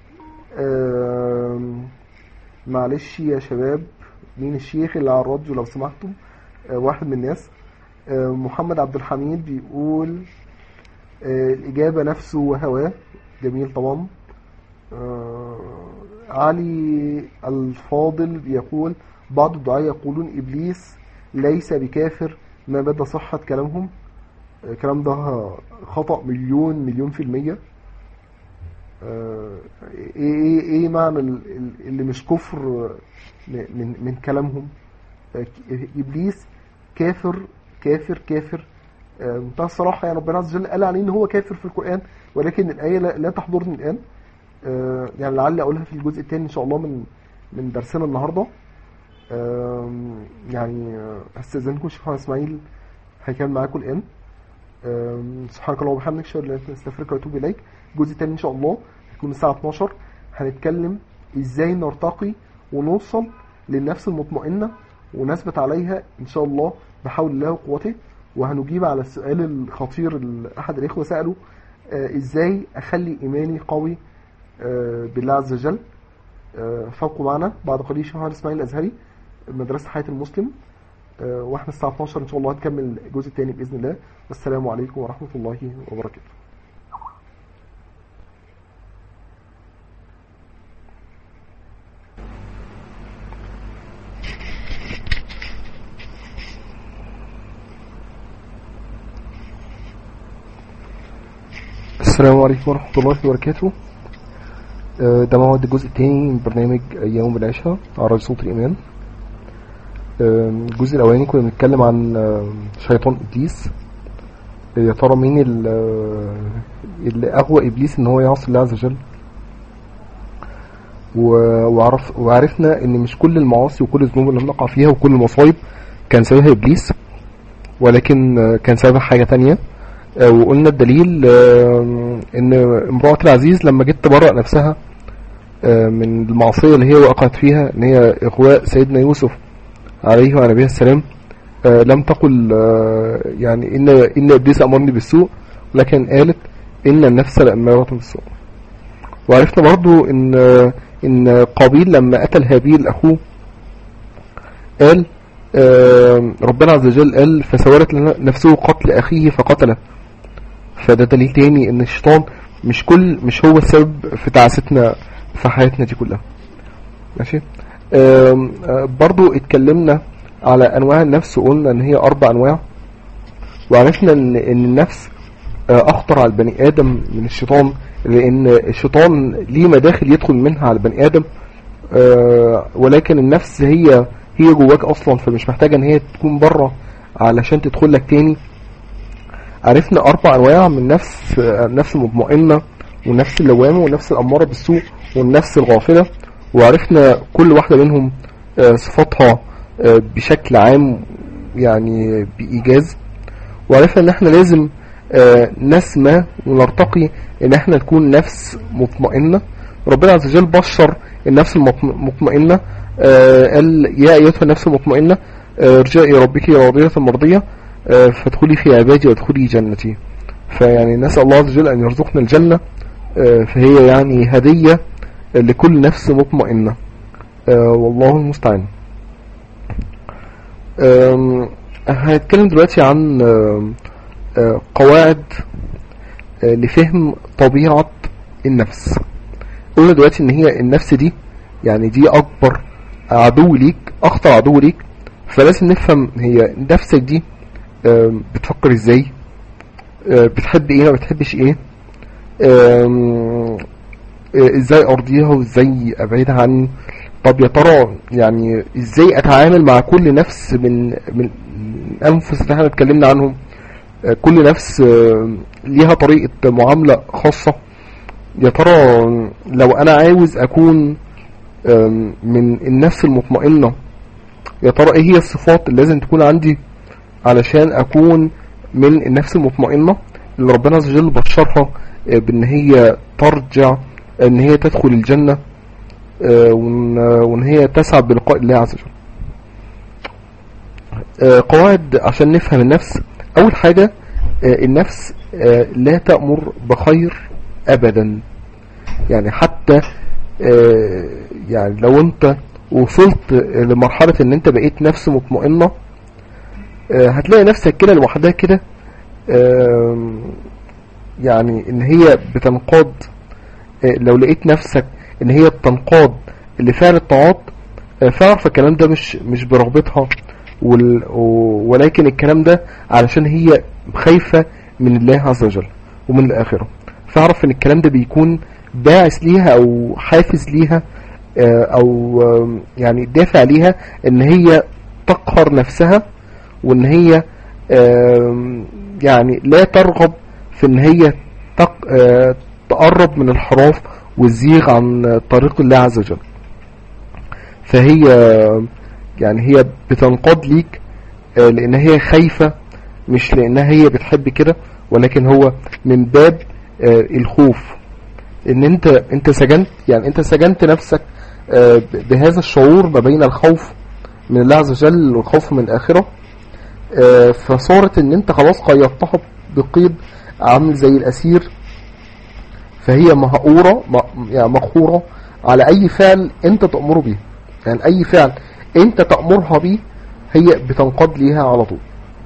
آم، معلش يا شباب مين الشيخ اللي على الراديو لو سمحتم آه، واحد من الناس آه، محمد عبد الحميد بيقول آه، الإجابة نفسه وهواه جميل طبعا آه، علي الفاضل بيقول بعض الدعاة يقولون إبليس ليس بكافر ما بدا صحة كلامهم آه، الكلام ده خطأ مليون مليون في المية آه، ايه ايه ايه معنى ال- ال- اللي مش كفر من من من كلامهم آه، ابليس كافر كافر كافر آه، منتهى الصراحه يعني ربنا عز وجل قال عليه ان هو كافر في القران ولكن الايه لا, لا تحضرني الان آه، يعني لعلي اقولها في الجزء الثاني ان شاء الله من من درسنا النهارده آم، يعني آه، هستاذنكم شيخ محمد اسماعيل هيكمل معاكم الان آم، سبحانك اللهم وبحمدك اشهد ان لا اله الا انت استغفرك واتوب اليك الجزء الثاني ان شاء الله هيكون الساعه 12 هنتكلم ازاي نرتقي ونوصل للنفس المطمئنه ونثبت عليها ان شاء الله بحول الله وقوته وهنجيب على السؤال الخطير اللي احد الاخوه ساله آه، ازاي اخلي ايماني قوي آه، بالله عز وجل آه، فابقوا معنا بعد قليل شهر اسماعيل الازهري مدرسه حياه المسلم آه، واحنا الساعه 12 ان شاء الله هنكمل الجزء الثاني باذن الله والسلام عليكم ورحمه الله وبركاته السلام عليكم ورحمة الله وبركاته آه، ده موعد الجزء الثاني من برنامج يوم العشاء على راديو صوت الإيمان آه، الجزء الأولاني كنا بنتكلم عن آه، شيطان إبليس آه، يا ترى مين ال- آه، اللي أغوى إبليس إن هو يعصي الله عز وجل و- وعرف وعرفنا إن مش كل المعاصي وكل الذنوب اللي بنقع فيها وكل المصايب كان سببها إبليس ولكن آه، كان سببها حاجة تانية آه، وقلنا الدليل آه، ان امرأة العزيز لما جت تبرأ نفسها آه، من المعصية اللي هي وقعت فيها ان هي اغواء سيدنا يوسف عليه وعلى نبيه السلام آه، لم تقل آه، يعني ان ان ابليس امرني بالسوء ولكن قالت ان النفس لامارة بالسوء وعرفنا برضو ان آه، ان قابيل لما قتل هابيل اخوه قال آه، ربنا عز وجل قال فسولت لنا نفسه قتل اخيه فقتله فده دليل تاني ان الشيطان مش كل مش هو السبب في تعاستنا في حياتنا دي كلها ماشي آم، آه، برضو اتكلمنا على انواع النفس وقلنا ان هي اربع انواع وعرفنا ان ان النفس آه، اخطر على البني ادم من الشيطان لان الشيطان ليه مداخل يدخل منها على البني ادم آه، ولكن النفس هي هي جواك اصلا فمش محتاجه ان هي تكون بره علشان تدخل لك تاني عرفنا اربع انواع من نفس النفس المطمئنه والنفس اللوامه والنفس الاماره بالسوء والنفس الغافله وعرفنا كل واحده منهم آه، صفاتها آه، بشكل عام يعني بايجاز وعرفنا ان احنا لازم آه، نسمى ونرتقي ان احنا نكون نفس مطمئنه ربنا عز وجل بشر النفس المطمئنه آه، قال يا ايتها النفس المطمئنه آه، ارجعي الى ربك راضيه مرضيه آه، فادخلي في عبادي وادخلي جنتي فيعني نسأل الله عز وجل أن يرزقنا الجنة آه، فهي يعني هدية لكل نفس مطمئنة آه، والله المستعان آم، هنتكلم دلوقتي عن آم، آه، قواعد آه، لفهم طبيعة النفس قلنا دلوقتي ان هي النفس دي يعني دي اكبر عدو ليك اخطر عدو ليك فلازم نفهم هي نفسك دي آم، بتفكر ازاي آه، بتحب ايه ما بتحبش ايه آم، آه، ازاي ارضيها وازاي ابعدها عني طب يا ترى يعني ازاي اتعامل مع كل نفس من من الانفس اللي احنا اتكلمنا عنهم آه، كل نفس آه، ليها طريقة معاملة خاصة يا ترى لو انا عاوز اكون آم، من النفس المطمئنة يا ترى ايه هي الصفات اللي لازم تكون عندي علشان اكون من النفس المطمئنة اللي ربنا عز وجل بشرها آه، بان هي ترجع ان هي تدخل الجنة آه، وان وإن هي تسعى بلقاء الله عز وجل آه، قواعد عشان نفهم النفس اول حاجة آه، النفس آه، لا تأمر بخير ابدا يعني حتى آه، يعني لو انت وصلت لمرحلة ان انت بقيت نفس مطمئنة آه، هتلاقي نفسك كده لوحدها كده آم، يعني ان هي بتنقاد آه، لو لقيت نفسك ان هي بتنقاد لفعل الطاعات آه، فاعرف الكلام ده مش مش برغبتها وال- و- ولكن الكلام ده علشان هي خايفة من الله عز وجل ومن الآخرة فاعرف ان الكلام ده بيكون باعث ليها او حافز ليها آه، او آم، يعني دافع ليها ان هي تقهر نفسها وان هي آم، يعني لا ترغب في ان هي تق... آه، تقرب من الحراف والزيغ عن طريق الله عز وجل فهي يعني هي بتنقاد ليك آه، لان هي خايفة مش لانها هي بتحب كده ولكن هو من باب آه، الخوف ان انت انت سجنت يعني انت سجنت نفسك آه، ب- بهذا الشعور ما بين الخوف من الله عز وجل والخوف من الآخرة آه، فصارت ان انت خلاص قيدتها بقيد عامل زي الأسير فهي مهقورة م- يعني مقهورة على أي فعل أنت تأمره بيه يعني أي فعل أنت تأمرها بيه هي بتنقاد ليها على طول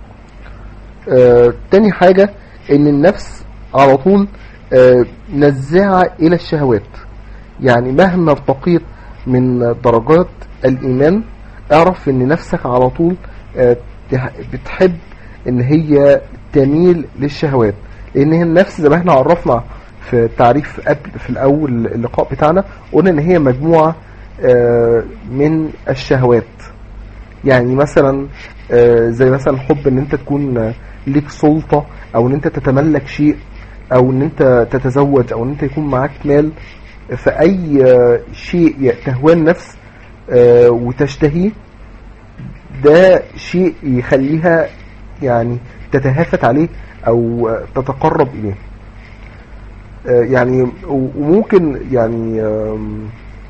آه، تاني حاجة ان النفس على طول آه، نزاعة الى الشهوات يعني مهما ارتقيت من درجات الايمان اعرف ان نفسك على طول آه، تح- بتحب ان هي تميل للشهوات لان هي النفس زي ما احنا عرفنا في التعريف قبل في الاول اللقاء بتاعنا قلنا ان هي مجموعة آه، من الشهوات يعني مثلا آه، زي مثلا حب ان انت تكون آه، ليك سلطة او ان انت تتملك شيء او ان انت تتزوج او ان انت يكون معاك مال فاي آه، شيء ي- تهواه النفس آه، وتشتهيه ده شيء يخليها يعني تتهافت عليه او آه، تتقرب اليه آه، يعني و- وممكن يعني آم،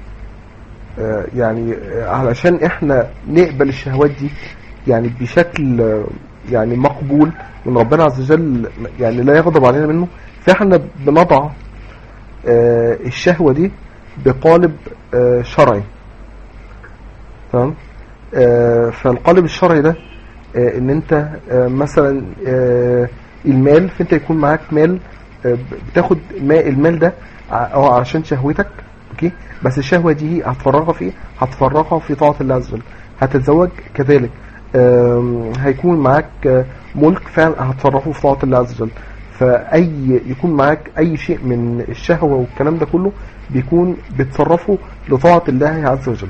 آه، يعني آه، علشان احنا نقبل الشهوات دي يعني بشكل آه، يعني مقبول من ربنا عز وجل يعني لا يغضب علينا منه فاحنا بنضع آه، الشهوة دي بقالب آه، شرعي تمام آه، فالقالب الشرعي ده آه، ان انت آه، مثلا آه، المال فانت يكون معاك مال آه، بتاخد ما المال ده ع- اه عشان شهوتك اوكي بس الشهوة دي هتفرغها في إيه؟ هتفرغها في طاعة الله عز وجل هتتزوج كذلك آم، هيكون معاك آه، ملك فعلا هتصرفه في طاعة الله عز وجل فأي يكون معاك أي شيء من الشهوة والكلام ده كله بيكون بتصرفه لطاعة الله عز وجل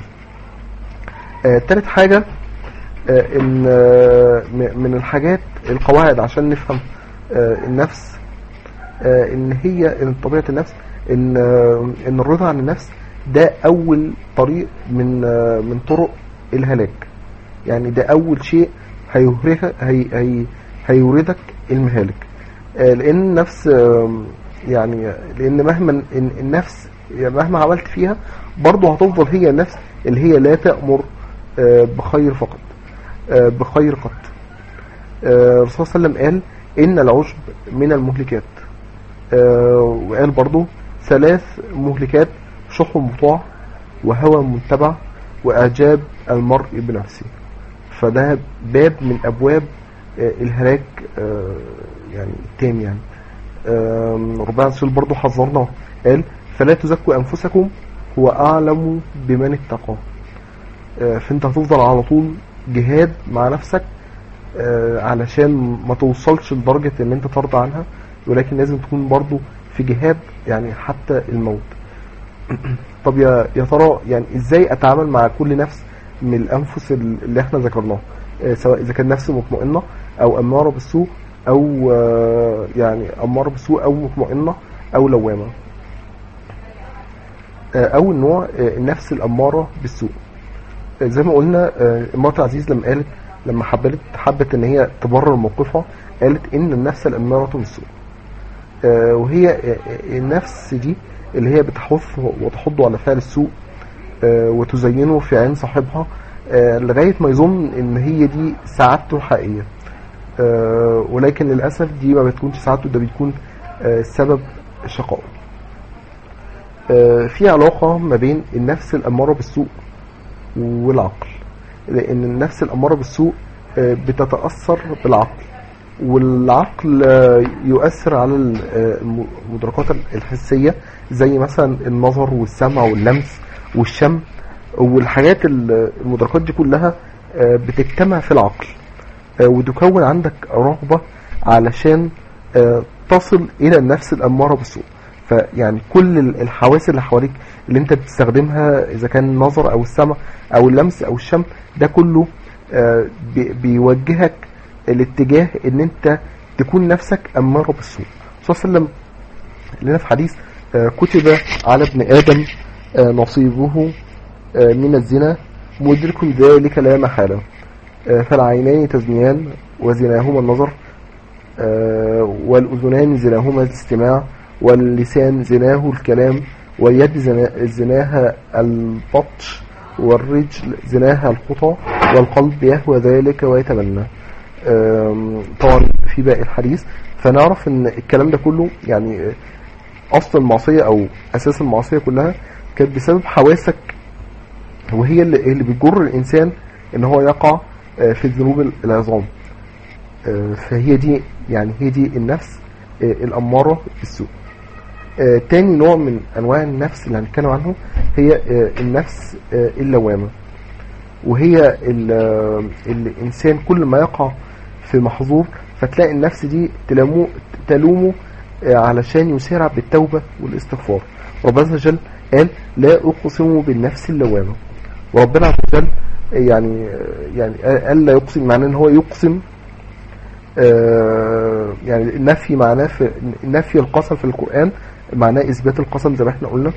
آه، تالت حاجة آه، ان آه، م- من الحاجات القواعد عشان نفهم آه، النفس آه، ان هي ان طبيعة النفس ان آه، ان الرضا عن النفس ده اول طريق من آه، من طرق الهلاك يعني ده اول شيء هيهرها هي هي هيوردك المهالك آه، لان النفس آم، يعني لان مهما إن النفس يعني مهما عملت فيها برضه هتفضل هي النفس اللي هي لا تأمر آه، بخير فقط آه، بخير قط آه، الرسول صلى الله عليه وسلم قال ان العشب من المهلكات آه، وقال برضه ثلاث مهلكات شح مطاع وهوى متبع واعجاب المرء بنفسه فده باب من ابواب آه، الهلاك آه، يعني تام يعني آم، ربنا عز وجل برضه حذرنا قال فلا تزكوا انفسكم هو اعلم بمن اتقى آه، فانت هتفضل على طول جهاد مع نفسك آه، علشان ما توصلش لدرجة ان انت ترضى عنها ولكن لازم تكون برضو في جهاد يعني حتى الموت طب يا يا ترى يعني ازاي اتعامل مع كل نفس من الانفس ال- اللي احنا ذكرناها آه، سواء اذا كان نفس مطمئنه او اماره بالسوء او آه، يعني اماره بالسوء او مطمئنه او لوامه آه، اول نوع آه، النفس الاماره بالسوء آه، زي ما قلنا آه، امراه العزيز لما قالت لما حبت حبت ان هي تبرر موقفها قالت ان النفس الاماره بالسوء آه، وهي آه، آه، النفس دي اللي هي بتحث وتحض على فعل السوء آه، وتزينه في عين صاحبها آه، لغاية ما يظن ان هي دي سعادته الحقيقية آه، ولكن للأسف دي ما بتكونش سعادته ده بيكون آه، سبب شقائه آه، في علاقة ما بين النفس الأمارة بالسوء والعقل لأن النفس الأمارة بالسوء آه، بتتأثر بالعقل والعقل آه، يؤثر على ال- آه، الم- المدركات الحسية زي مثلا النظر والسمع واللمس والشم والحاجات ال- المدركات دي كلها آه، بتجتمع في العقل آه، وتكون عندك رغبة علشان آه، تصل إلى النفس الأمارة بالسوء فيعني كل ال- الحواس اللي حواليك اللي انت بتستخدمها اذا كان النظر او السمع او اللمس او الشم ده كله آه، بي- بيوجهك الاتجاه ان انت تكون نفسك اماره بالسوء صلى الله عليه وسلم لنا في حديث آه، كتب على ابن ادم آه، نصيبه آه، من الزنا مدرك ذلك لا محاله آه، فالعينان تزنيان وزناهما النظر آه، والأذنان زناهما الاستماع واللسان زناه الكلام واليد زنا- زناها البطش والرجل زناها الخطى والقلب يهوى ذلك ويتمنى آم، طبعا في باقي الحديث فنعرف ان الكلام ده كله يعني آه، اصل المعصيه او اساس المعصيه كلها كانت بسبب حواسك وهي اللي, اللي بتجر الانسان ان هو يقع آه، في الذنوب العظام آه، فهي دي يعني هي دي النفس آه، الاماره بالسوء آه، تاني نوع من انواع النفس اللي هنتكلم عنه هي آه، النفس آه، اللوامه وهي ال- آه، الانسان كل ما يقع في محظور فتلاقي النفس دي تلامو تلومه آه، علشان يسارع بالتوبه والاستغفار ربنا عز وجل قال لا اقسم بالنفس اللوامه وربنا عز وجل يعني يعني قال لا يقسم معناه ان هو يقسم آه، يعني النفي معناه في نفي القسم في القرآن معناه إثبات القسم زي ما احنا قلنا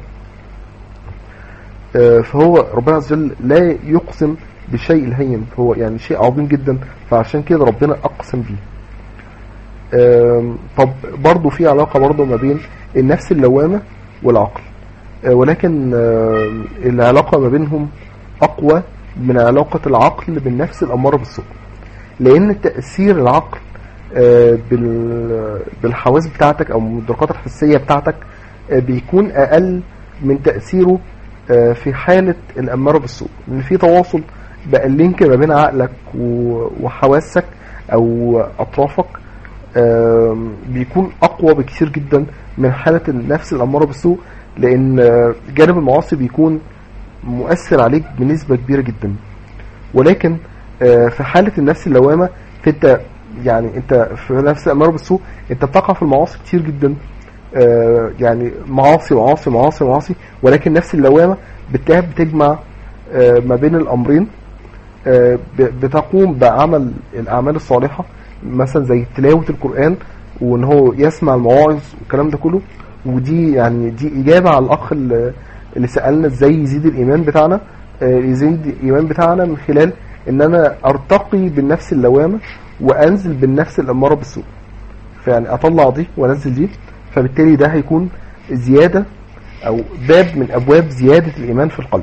آه، فهو ربنا عز وجل لا يقسم بالشيء الهين فهو يعني شيء عظيم جدا فعشان كده ربنا أقسم بيه آم، طب برضو في علاقة برضو ما بين النفس اللوامة والعقل آه، ولكن آم، العلاقة ما بينهم أقوى من علاقة العقل بالنفس الأمارة بالسوء لأن تأثير العقل آه، بال- بالحواس بتاعتك أو المدركات الحسية بتاعتك آه، بيكون أقل من تأثيره آه، في حالة الأمارة بالسوء لأن في تواصل بقى اللينك ما بين عقلك و- وحواسك أو أطرافك آم، بيكون أقوى بكثير جدا من حالة النفس الأمارة بالسوء لأن آه، جانب المعاصي بيكون مؤثر عليك بنسبة كبيرة جدا ولكن آه، في حالة النفس اللوامة فانت يعني انت في نفس الأمارة بالسوء انت بتقع في المعاصي كتير جدا آه، يعني معاصي معاصي معاصي معاصي ولكن نفس اللوامة بتلاقيها بتجمع آه، ما بين الأمرين آه، ب- بتقوم بعمل الأعمال الصالحة مثلا زي تلاوة القرآن وإن هو يسمع المواعظ والكلام ده كله ودي يعني دي إجابة على الأخ اللي اللي سألنا إزاي يزيد الإيمان بتاعنا آه، يزيد الإيمان بتاعنا من خلال إن أنا أرتقي بالنفس اللوامة وأنزل بالنفس الأمارة بالسوء فيعني أطلع دي وأنزل دي فبالتالي ده هيكون زيادة أو باب من أبواب زيادة الإيمان في القلب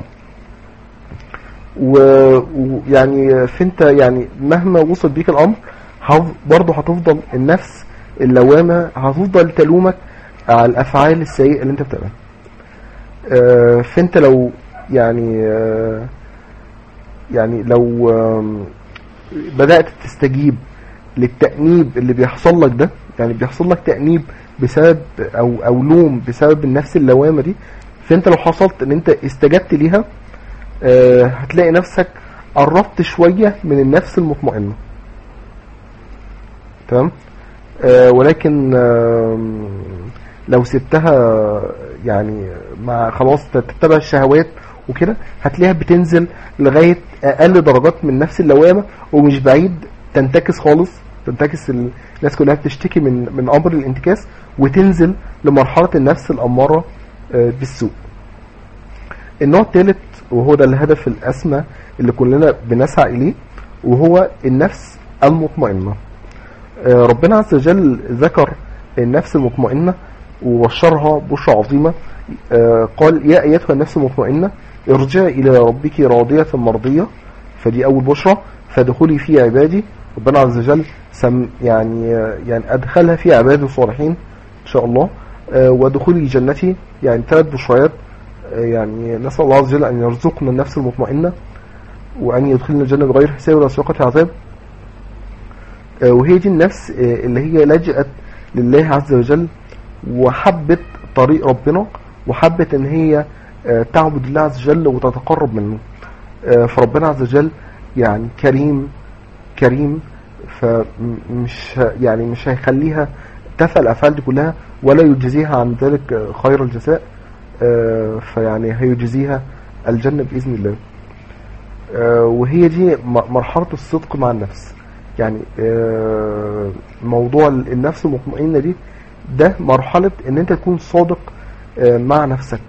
و- ويعني فانت يعني مهما وصل بيك الامر هف- برضه هتفضل النفس اللوامه هتفضل تلومك على الافعال السيئه اللي انت بتعملها آه، فانت لو يعني آه، يعني لو آم، بدات تستجيب للتأنيب اللي بيحصل لك ده يعني بيحصل لك تأنيب بسبب او او لوم بسبب النفس اللوامة دي فانت لو حصلت ان انت استجبت ليها آه، هتلاقي نفسك قربت شوية من النفس المطمئنة تمام آه، ولكن آم، لو سبتها يعني مع خلاص تتبع الشهوات وكده هتلاقيها بتنزل لغاية اقل درجات من نفس اللوامة ومش بعيد تنتكس خالص تنتكس ال- الناس كلها بتشتكي من من امر الانتكاس وتنزل لمرحلة النفس الامارة آه، بالسوء النوع الثالث وهو ده الهدف الاسمى اللي كلنا بنسعى اليه وهو النفس المطمئنه آه، ربنا عز وجل ذكر النفس المطمئنة وبشرها بشرى عظيمة آه، قال يا أيتها النفس المطمئنة ارجعي إلى ربك راضية مرضية فدي أول بشرى فادخلي في عبادي ربنا عز وجل سم يعني آه، يعني أدخلها في عباده الصالحين إن شاء الله آه، وادخلي جنتي يعني ثلاث بشريات آه، يعني نسأل الله عز وجل أن يرزقنا النفس المطمئنة وأن يدخلنا الجنة بغير حساب ولا سابقة عذاب آه، وهي دي النفس آه، اللي هي لجأت لله عز وجل وحبت طريق ربنا وحبت ان هي آه، تعبد الله عز وجل وتتقرب منه آه، فربنا عز وجل يعني كريم كريم فمش ه- يعني مش هيخليها تفعل الافعال دي كلها ولا يجزيها عن ذلك آه، خير الجزاء آه، فيعني هيجزيها الجنة بإذن الله آه، وهي دي م- مرحلة الصدق مع النفس يعني آه، موضوع النفس المطمئنة دي ده مرحلة ان انت تكون صادق آه، مع نفسك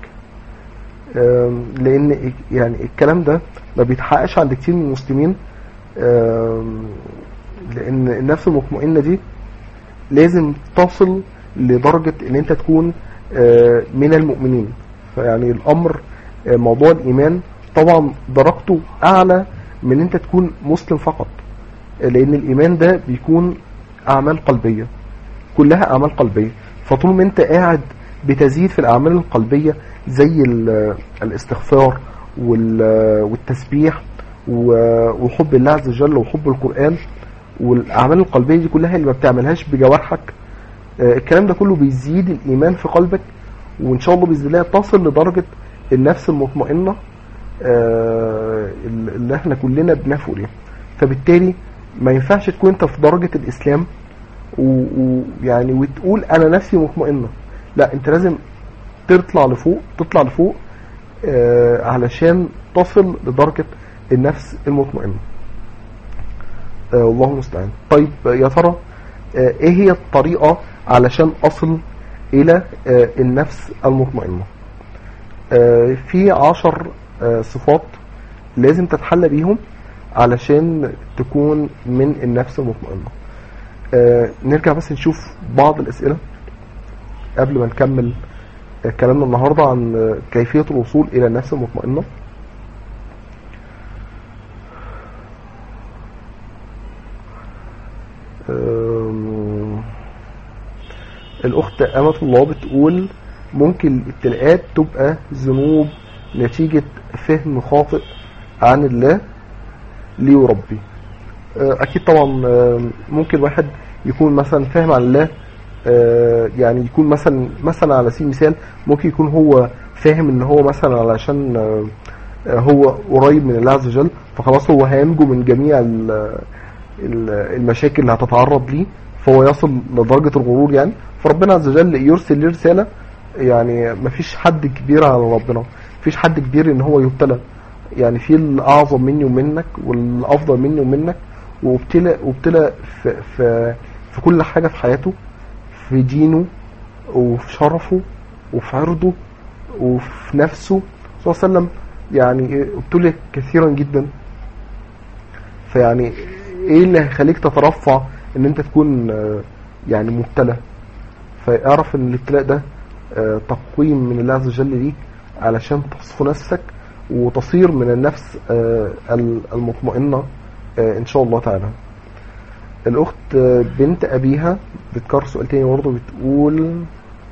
آم، لان يعني الكلام ده ما بيتحققش عند كتير من المسلمين آم، لان النفس المطمئنة دي لازم تصل لدرجة ان انت تكون آه، من المؤمنين فيعني الامر آه، موضوع الايمان طبعا درجته اعلى من انت تكون مسلم فقط لان الايمان ده بيكون اعمال قلبيه كلها اعمال قلبيه فطول ما انت قاعد بتزيد في الاعمال القلبيه زي ال- الاستغفار وال- والتسبيح و- وحب الله عز وجل وحب القران والاعمال القلبيه دي كلها اللي ما بتعملهاش بجوارحك آه، الكلام ده كله بيزيد الايمان في قلبك وان شاء الله باذن الله تصل لدرجه النفس المطمئنه آه، اللي احنا كلنا بنفق ليها فبالتالي ما ينفعش تكون انت في درجة الاسلام و- ويعني وتقول انا نفسي مطمئنة لا انت لازم تطلع لفوق تطلع لفوق آه علشان تصل لدرجة النفس المطمئنة آه والله المستعان طيب آه، يا ترى آه ايه هي الطريقة علشان اصل الى آه النفس المطمئنة آه في عشر آه صفات لازم تتحلى بيهم علشان تكون من النفس المطمئنة آه نرجع بس نشوف بعض الأسئلة قبل ما نكمل آه، كلامنا النهاردة عن آه، كيفية الوصول إلى النفس المطمئنة آم، الأخت أمة الله بتقول ممكن الابتلاءات تبقى ذنوب نتيجة فهم خاطئ عن الله ليربي آه، اكيد طبعا آه، ممكن واحد يكون مثلا فاهم عن الله آه، يعني يكون مثلا مثلا على سبيل المثال ممكن يكون هو فاهم ان هو مثلا علشان آه، آه، هو قريب من الله عز وجل فخلاص هو هينجو من جميع ال- ال- المشاكل اللي هتتعرض ليه فهو يصل لدرجة الغرور يعني فربنا عز وجل يرسل ليه رسالة يعني مفيش حد كبير على ربنا مفيش حد كبير ان هو يبتلى يعني في الاعظم مني ومنك والافضل مني ومنك وابتلى وابتلى في, في في كل حاجه في حياته في دينه وفي شرفه وفي عرضه وفي نفسه صلى الله عليه وسلم يعني ابتلي كثيرا جدا فيعني ايه اللي هيخليك تترفع ان انت تكون آه، يعني مبتلى فاعرف ان الابتلاء ده آه، تقويم من الله عز وجل ليك علشان تصفو نفسك وتصير من النفس آه، المطمئنة آه، ان شاء الله تعالى الاخت آه، بنت ابيها بتكرر سؤال تاني برضه بتقول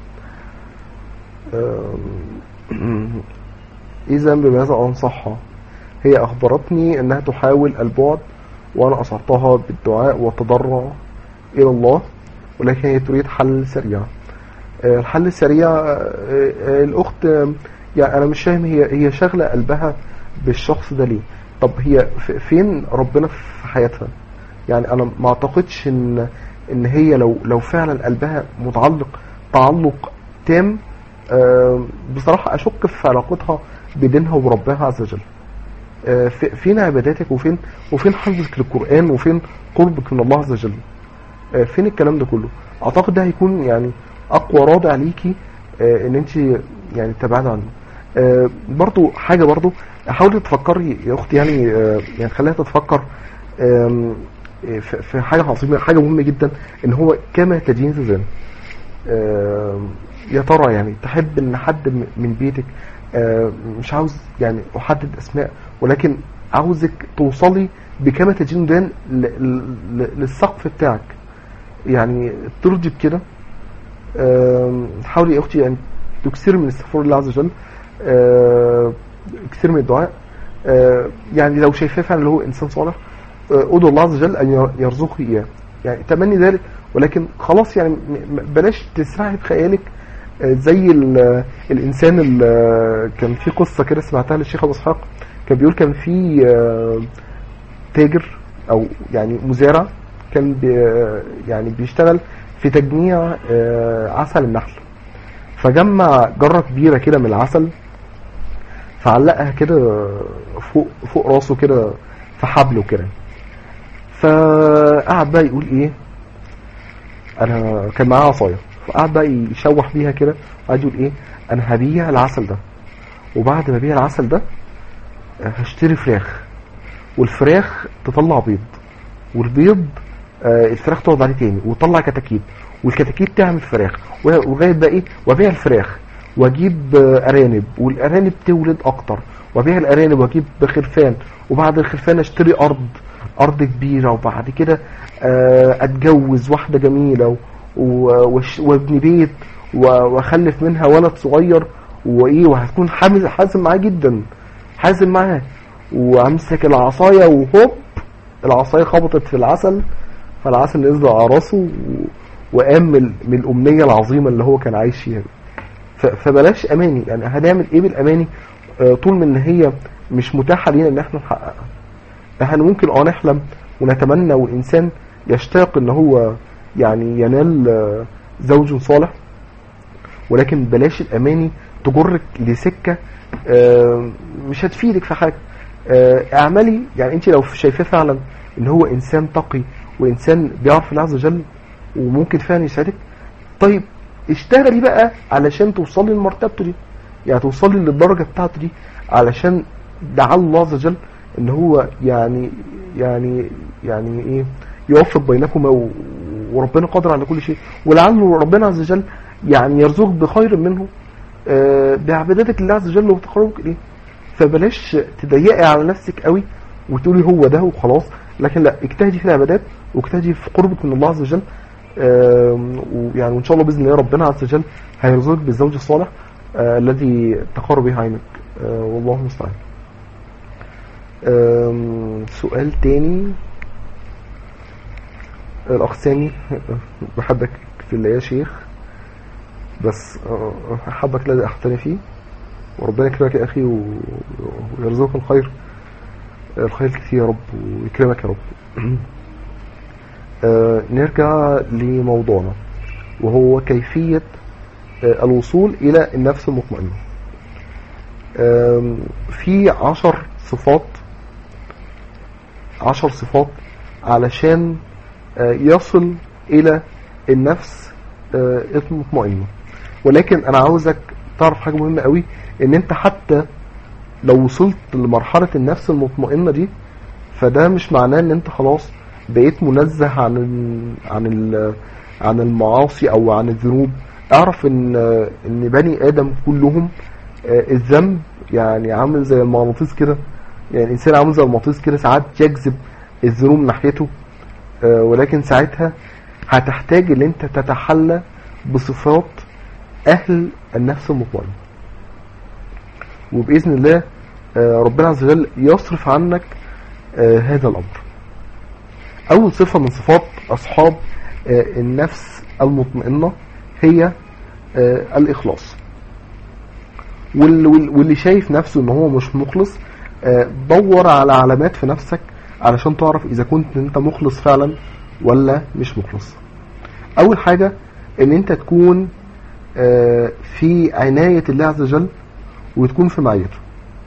آم، ايه ذنب ماذا انصحها هي اخبرتني انها تحاول البعد وانا اثرتها بالدعاء والتضرع الى الله ولكن هي تريد حل سريع آه، الحل السريع آه، آه، الاخت آه، يعني انا مش فاهم هي هي شاغله قلبها بالشخص ده ليه طب هي ف- فين ربنا في حياتها يعني انا ما اعتقدش ان ان هي لو لو فعلا قلبها متعلق تعلق تام آه، بصراحه اشك في علاقتها بدينها وربها عز وجل آه، في- فين عباداتك وفين وفين حفظك للقران وفين قربك من الله عز وجل آه، فين الكلام ده كله اعتقد ده هيكون يعني اقوى رادع ليكي آه، ان انت يعني تبعد عنه آه، برضو حاجه برضو حاولي تفكري يا اختي يعني آه، يعني خليها تتفكر آم، آه، في في حاجه عظيمه حاجه مهمه جدا ان هو كما تدين تزن آم، يا ترى يعني تحب ان حد م- من بيتك آم، مش عاوز يعني احدد اسماء ولكن عاوزك توصلي بكما تدين تزن ل- ل- للسقف بتاعك يعني ترضي بكده آم، حاولي يا اختي ان تكثر من استغفار الله عز وجل آم، كثير من الدعاء آم، يعني لو شايفاه فعلا اللي هو انسان صالح آه، ادعو الله عز وجل ان ير- يرزقه اياه يعني تمني ذلك ولكن خلاص يعني م- م- بلاش تسرعي بخيالك آه، زي ال- الانسان اللي كان في قصه كده سمعتها للشيخ ابو اسحاق كان بيقول كان في آه، تاجر او يعني مزارع كان بي يعني بيشتغل في تجميع آه، عسل النحل فجمع جرة كبيرة كده من العسل فعلقها كده فوق فوق راسه كده في حبله كده فقعد بقى يقول ايه انا كان معاه عصايه فقعد بقى يشوح بيها كده وقعد يقول ايه انا هبيع العسل ده وبعد ما ابيع العسل ده آه، هشتري فراخ والفراخ تطلع بيض والبيض آه، الفراخ تقعد عليه تاني وتطلع كتاكيت والكتاكيت تعمل فراخ و- ولغايه بقى ايه وابيع الفراخ واجيب آه، ارانب والارانب تولد اكتر وابيع الارانب واجيب خرفان وبعد الخرفان اشتري ارض ارض كبيره وبعد كده آه، اتجوز واحده جميله و- و- وأش- وابني بيت و- واخلف منها ولد صغير وايه وهتكون حامل حازم معاه جدا حازم معاه وامسك العصايه وهوب العصايه خبطت في العسل فالعسل نزل على راسه و- وقام من من الامنيه العظيمه اللي هو كان عايش فيها ف- فبلاش اماني يعني هنعمل ايه بالاماني آه، طول ما ان هي مش متاحه لينا ان احنا نحققها احنا ممكن اه نحلم ونتمنى والانسان يشتاق ان هو يعني ينال آه، زوج صالح ولكن بلاش الاماني تجرك لسكه آه، مش هتفيدك في حاجه آه، اعملي يعني انت لو شايفاه فعلا ان هو انسان تقي وانسان بيعرف الله عز وجل وممكن فعلا يساعدك طيب اشتغلي بقى علشان توصلي لمرتبته دي يعني توصلي للدرجه بتاعته دي علشان لعل الله عز وجل ان هو يعني يعني يعني ايه يوفق بينكما و- وربنا قادر على كل شيء ولعل ربنا عز وجل يعني يرزقك بخير منه آه، بعبادتك لله عز وجل وبتقربك اليه فبلاش تضيقي على نفسك قوي وتقولي هو ده وخلاص لكن لا اجتهدي في العبادات واجتهدي في قربك من الله عز وجل آم، ويعني وان شاء الله باذن الله ربنا عز وجل هيرزقك بالزوج الصالح آه، الذي تقر به عينك آه، والله المستعان آم، سؤال تاني الاخ سامي بحبك في الله يا شيخ بس آه، حبك الذي احتني فيه وربنا يكرمك يا اخي و- ويرزقك الخير الخير كتير يا رب ويكرمك يا رب آه، نرجع لموضوعنا وهو كيفية آه، الوصول إلى النفس المطمئنة آم، في عشر صفات عشر صفات علشان آه، يصل إلى النفس آه، المطمئنة ولكن أنا عاوزك تعرف حاجة مهمة قوي إن أنت حتى لو وصلت لمرحلة النفس المطمئنة دي فده مش معناه ان انت خلاص بقيت منزه عن ال عن ال عن المعاصي او عن الذنوب اعرف ان ان بني ادم كلهم آه، الذنب يعني عامل زي المغناطيس كده يعني الانسان عامل زي المغناطيس كده ساعات يجذب الذنوب ناحيته آه، ولكن ساعتها هتحتاج ان انت تتحلى بصفات اهل النفس المطمئنه وباذن الله آه، ربنا عز وجل يصرف عنك آه، هذا الامر اول صفة من صفات اصحاب آه، النفس المطمئنة هي آه، الاخلاص وال- وال- واللي شايف نفسه ان هو مش مخلص آه، دور على علامات في نفسك علشان تعرف اذا كنت انت مخلص فعلا ولا مش مخلص اول حاجة ان انت تكون آه، في عناية الله عز وجل وتكون في معيته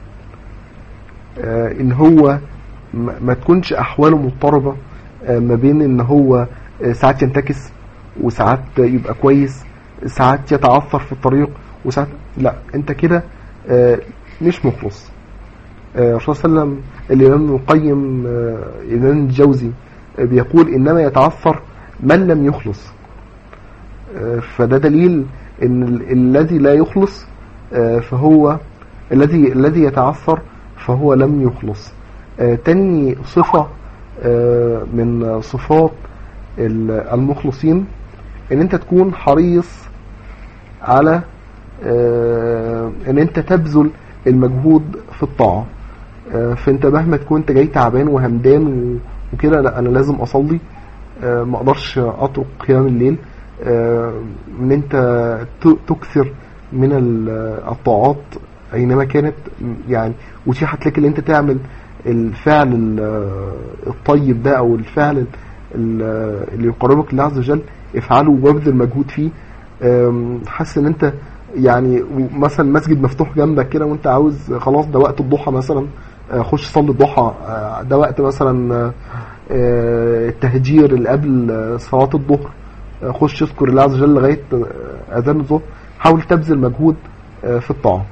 آه، ان هو ما ما تكونش احواله مضطربة آه، ما بين ان هو آه، ساعات ينتكس وساعات يبقى كويس ساعات يتعثر في الطريق وساعات لا انت كده آه، مش مخلص آه، الرسول صلى الله عليه وسلم الامام ابن القيم آه، الامام الجوزي آه، بيقول انما يتعثر من لم يخلص آه، فده دليل ان ال- الذي لا يخلص آه، فهو الذي الذي يتعثر فهو لم يخلص آه، تاني صفة آه، من صفات ال- المخلصين ان انت تكون حريص على آه، ان انت تبذل المجهود في الطاعة آه، فانت مهما تكون انت جاي تعبان وهمدان و- وكده لا انا لازم اصلي آه، ما اقدرش اترك قيام الليل آه، ان انت ت- تكثر من ال- الطاعات اينما كانت يعني وتيحت لك ان انت تعمل الفعل ال- الطيب ده او الفعل ال- اللي يقربك لله عز وجل افعله وابذل مجهود فيه آم، حاسس ان انت يعني مثلا مسجد مفتوح جنبك كده وانت عاوز خلاص ده وقت الضحى مثلا آه، خش صلي الضحى آه، ده وقت مثلا آه، آه، التهجير اللي قبل آه، صلاة الظهر آه، خش اذكر الله عز وجل لغاية آه، أذان الظهر حاول تبذل مجهود آه، في الطاعة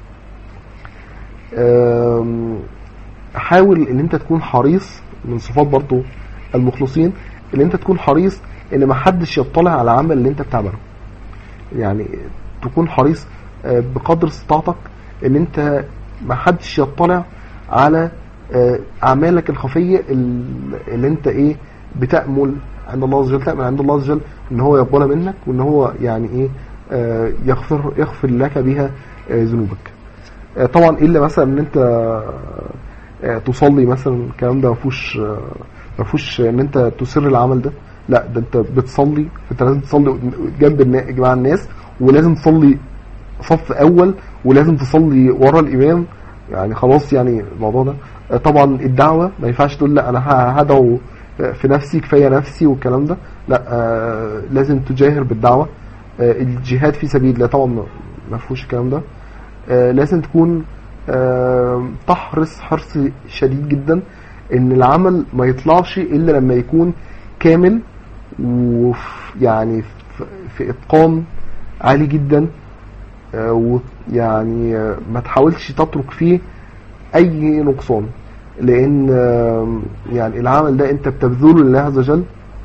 آم، حاول ان انت تكون حريص من صفات برضو المخلصين ان انت تكون حريص ان ما حدش يطلع على العمل اللي انت بتعمله يعني تكون حريص آه، بقدر استطاعتك ان انت ما حدش يطلع على آه، اعمالك الخفيه ال- اللي انت ايه بتامل عند الله عز وجل تامل عند الله عز وجل ان هو يقبلها منك وان هو يعني ايه آه، يغفر يغفر لك بها آه، ذنوبك آه، طبعا الا مثلا ان انت آه، تصلي مثلا الكلام ده ما فيهوش آه، ما فيهوش ان انت تسر العمل ده لا ده انت بتصلي فانت لازم تصلي جنب النا- مع الناس ولازم تصلي صف اول ولازم تصلي ورا الامام يعني خلاص يعني الموضوع ده آه، طبعا الدعوه ما ينفعش تقول لا انا ه- هدعو آه، في نفسي كفايه نفسي والكلام ده لا آه، لازم تجاهر بالدعوه آه، الجهاد في سبيل الله طبعا ما- ما فيهوش الكلام ده آه، لازم تكون آه، تحرص حرص شديد جدا ان العمل ما يطلعش الا لما يكون كامل ويعني في اتقان عالي جدا آه، ويعني آه، ما تحاولش تترك فيه اي نقصان لان آه، يعني العمل ده انت بتبذله لله عز وجل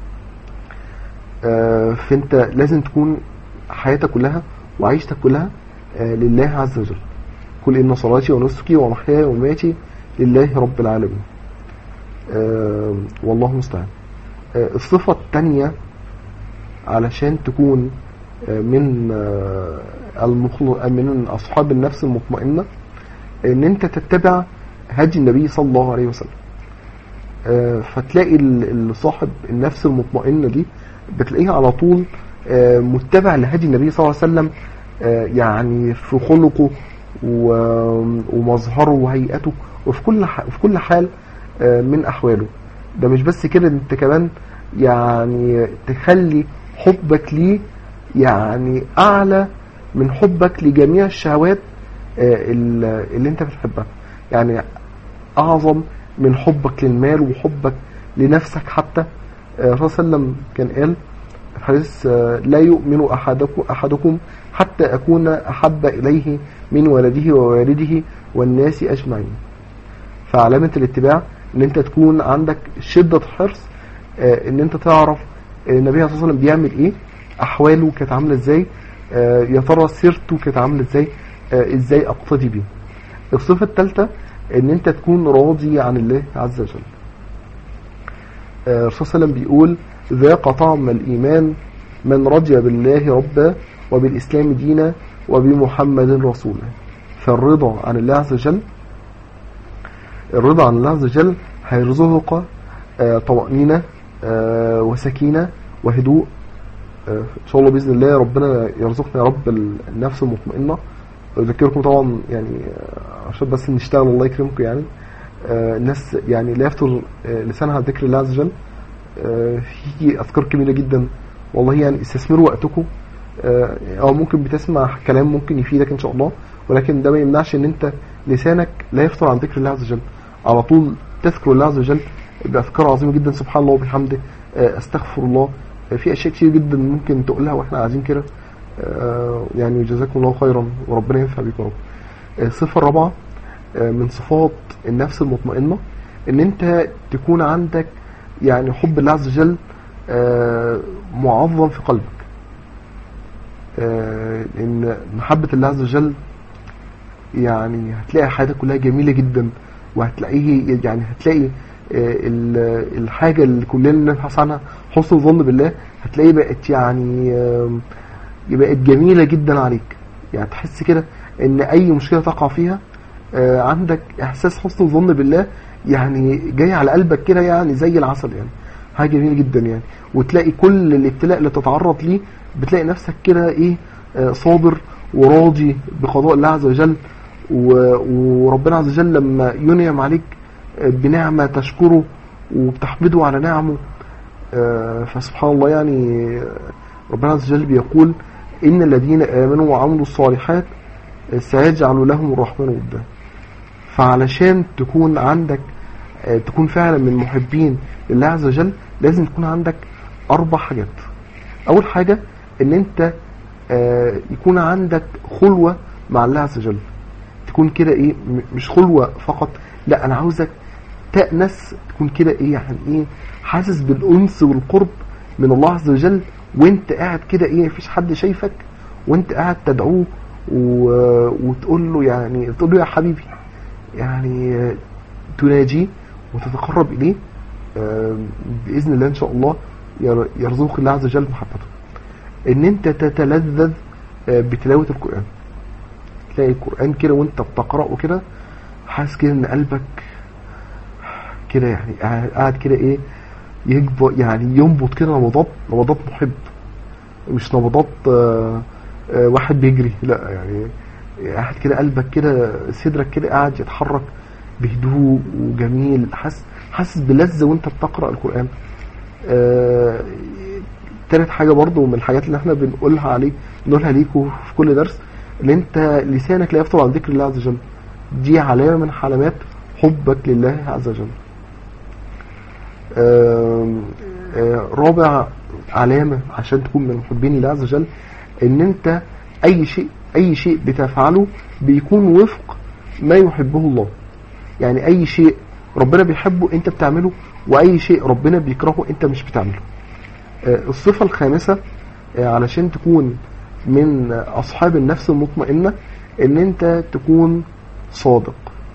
آه، فانت لازم تكون حياتك كلها وعيشتك كلها آه، لله عز وجل قل إن صلاتي ونسكي ومحياي ومماتي لله رب العالمين آه، والله المستعان آه، الصفة الثانية علشان تكون آه، من آه، المخل... من أصحاب النفس المطمئنة إن أنت تتبع هدي النبي صلى الله عليه وسلم آه، فتلاقي ال- صاحب النفس المطمئنة دي بتلاقيه على طول آه، متبع لهدي النبي صلى الله عليه وسلم آه، يعني في خلقه و- ومظهره وهيئته وفي كل ح- في كل حال آه، من احواله ده مش بس كده انت كمان يعني تخلي حبك ليه يعني اعلى من حبك لجميع الشهوات آه، ال- اللي انت بتحبها يعني اعظم من حبك للمال وحبك لنفسك حتى آه، الرسول صلى الله عليه وسلم كان قال في حديث آه، لا يؤمن احدكم احدكم حتى اكون احب اليه من ولده ووالده والناس اجمعين فعلامة الاتباع ان انت تكون عندك شدة حرص آه، ان انت تعرف النبي صلى الله عليه وسلم بيعمل ايه احواله كانت عاملة ازاي آه، يا ترى سيرته كانت عاملة ازاي آه، ازاي اقتدي بيه الصفة الثالثة ان انت تكون راضي عن الله عز وجل آه، الرسول صلى الله عليه وسلم بيقول ذاق طعم الايمان من رضي بالله ربا وبالاسلام دينا وبمحمد رسولا فالرضا عن الله عز وجل الرضا عن الله عز وجل هيرزقك آه، طمأنينة آه، وسكينة وهدوء آه، ان شاء الله باذن الله ربنا يرزقنا يا رب ال- النفس المطمئنه اذكركم طبعا يعني آه، عشان بس نشتغل الله يكرمكم يعني آه، الناس يعني لا يفتر آه، لسانها عن ذكر الله عز وجل آه، في اذكار جميله جدا والله يعني استثمروا وقتكم آه، او ممكن بتسمع كلام ممكن يفيدك ان شاء الله ولكن ده ما يمنعش ان انت لسانك لا يفتر عن ذكر الله عز وجل على طول تذكر الله عز وجل باذكار عظيمه جدا سبحان الله وبحمده آه، استغفر الله آه، في اشياء كتير جدا ممكن تقولها واحنا قاعدين كده آه، يعني جزاكم الله خيرا وربنا ينفع بيكم يا رب آه، الصفه الرابعه آه، من صفات النفس المطمئنه ان انت تكون عندك يعني حب الله عز وجل آه، معظم في قلبك آه، ان محبه الله عز وجل يعني هتلاقي حياتك كلها جميله جدا وهتلاقيه يعني هتلاقي آه، ال- الحاجه اللي كلنا بنبحث عنها حسن الظن بالله هتلاقيه بقت يعني آم، بقت جميله جدا عليك يعني تحس كده ان اي مشكله تقع فيها آه، عندك احساس حسن الظن بالله يعني جاي على قلبك كده يعني زي العسل يعني حاجه جميله جدا يعني وتلاقي كل الابتلاء اللي تتعرض ليه بتلاقي نفسك كده ايه آه، صابر وراضي بقضاء الله عز وجل و- وربنا عز وجل لما ينعم عليك آه، بنعمه تشكره وبتحمده على نعمه آه، فسبحان الله يعني آه، ربنا عز وجل بيقول ان الذين امنوا وعملوا الصالحات آه، سيجعل لهم الرحمن ودا فعلشان تكون عندك آه، تكون فعلا من محبين لله عز وجل لازم تكون عندك اربع حاجات اول حاجه ان انت آه، يكون عندك خلوه مع الله عز وجل تكون كده ايه م- مش خلوه فقط لا انا عاوزك تأنس تكون كده ايه يعني ايه حاسس بالانس والقرب من الله عز وجل وانت قاعد كده ايه مفيش حد شايفك وانت قاعد تدعوه و... وتقول له يعني تقول له يا حبيبي يعني آه، تناجيه وتتقرب اليه آه، باذن الله ان شاء الله ير- يرزقك الله عز وجل محبته ان انت تتلذذ آه، بتلاوه القران تلاقي القران كده وانت بتقراه كده حاسس كده ان قلبك كده يعني قاعد قاعد كده ايه يكبر يعني ينبض كده نبضات نبضات محب مش نبضات آه، آه، واحد بيجري لا يعني قاعد كده قلبك كده صدرك كده قاعد يتحرك بهدوء وجميل حاسس حاسس بلذة وانت بتقرأ القرآن آه، تالت حاجة برضو من الحاجات اللي احنا بنقولها عليك بنقولها ليكوا في كل درس ان انت لسانك لا يفتر عن ذكر الله عز وجل دي علامة من علامات حبك لله عز وجل آم، آه، رابع علامة عشان تكون من محبين الله عز وجل ان انت اي شيء اي شيء بتفعله بيكون وفق ما يحبه الله يعني اي شيء ربنا بيحبه انت بتعمله واي شيء ربنا بيكرهه انت مش بتعمله آه، الصفة الخامسة آه، علشان تكون من اصحاب النفس المطمئنة ان انت تكون صادق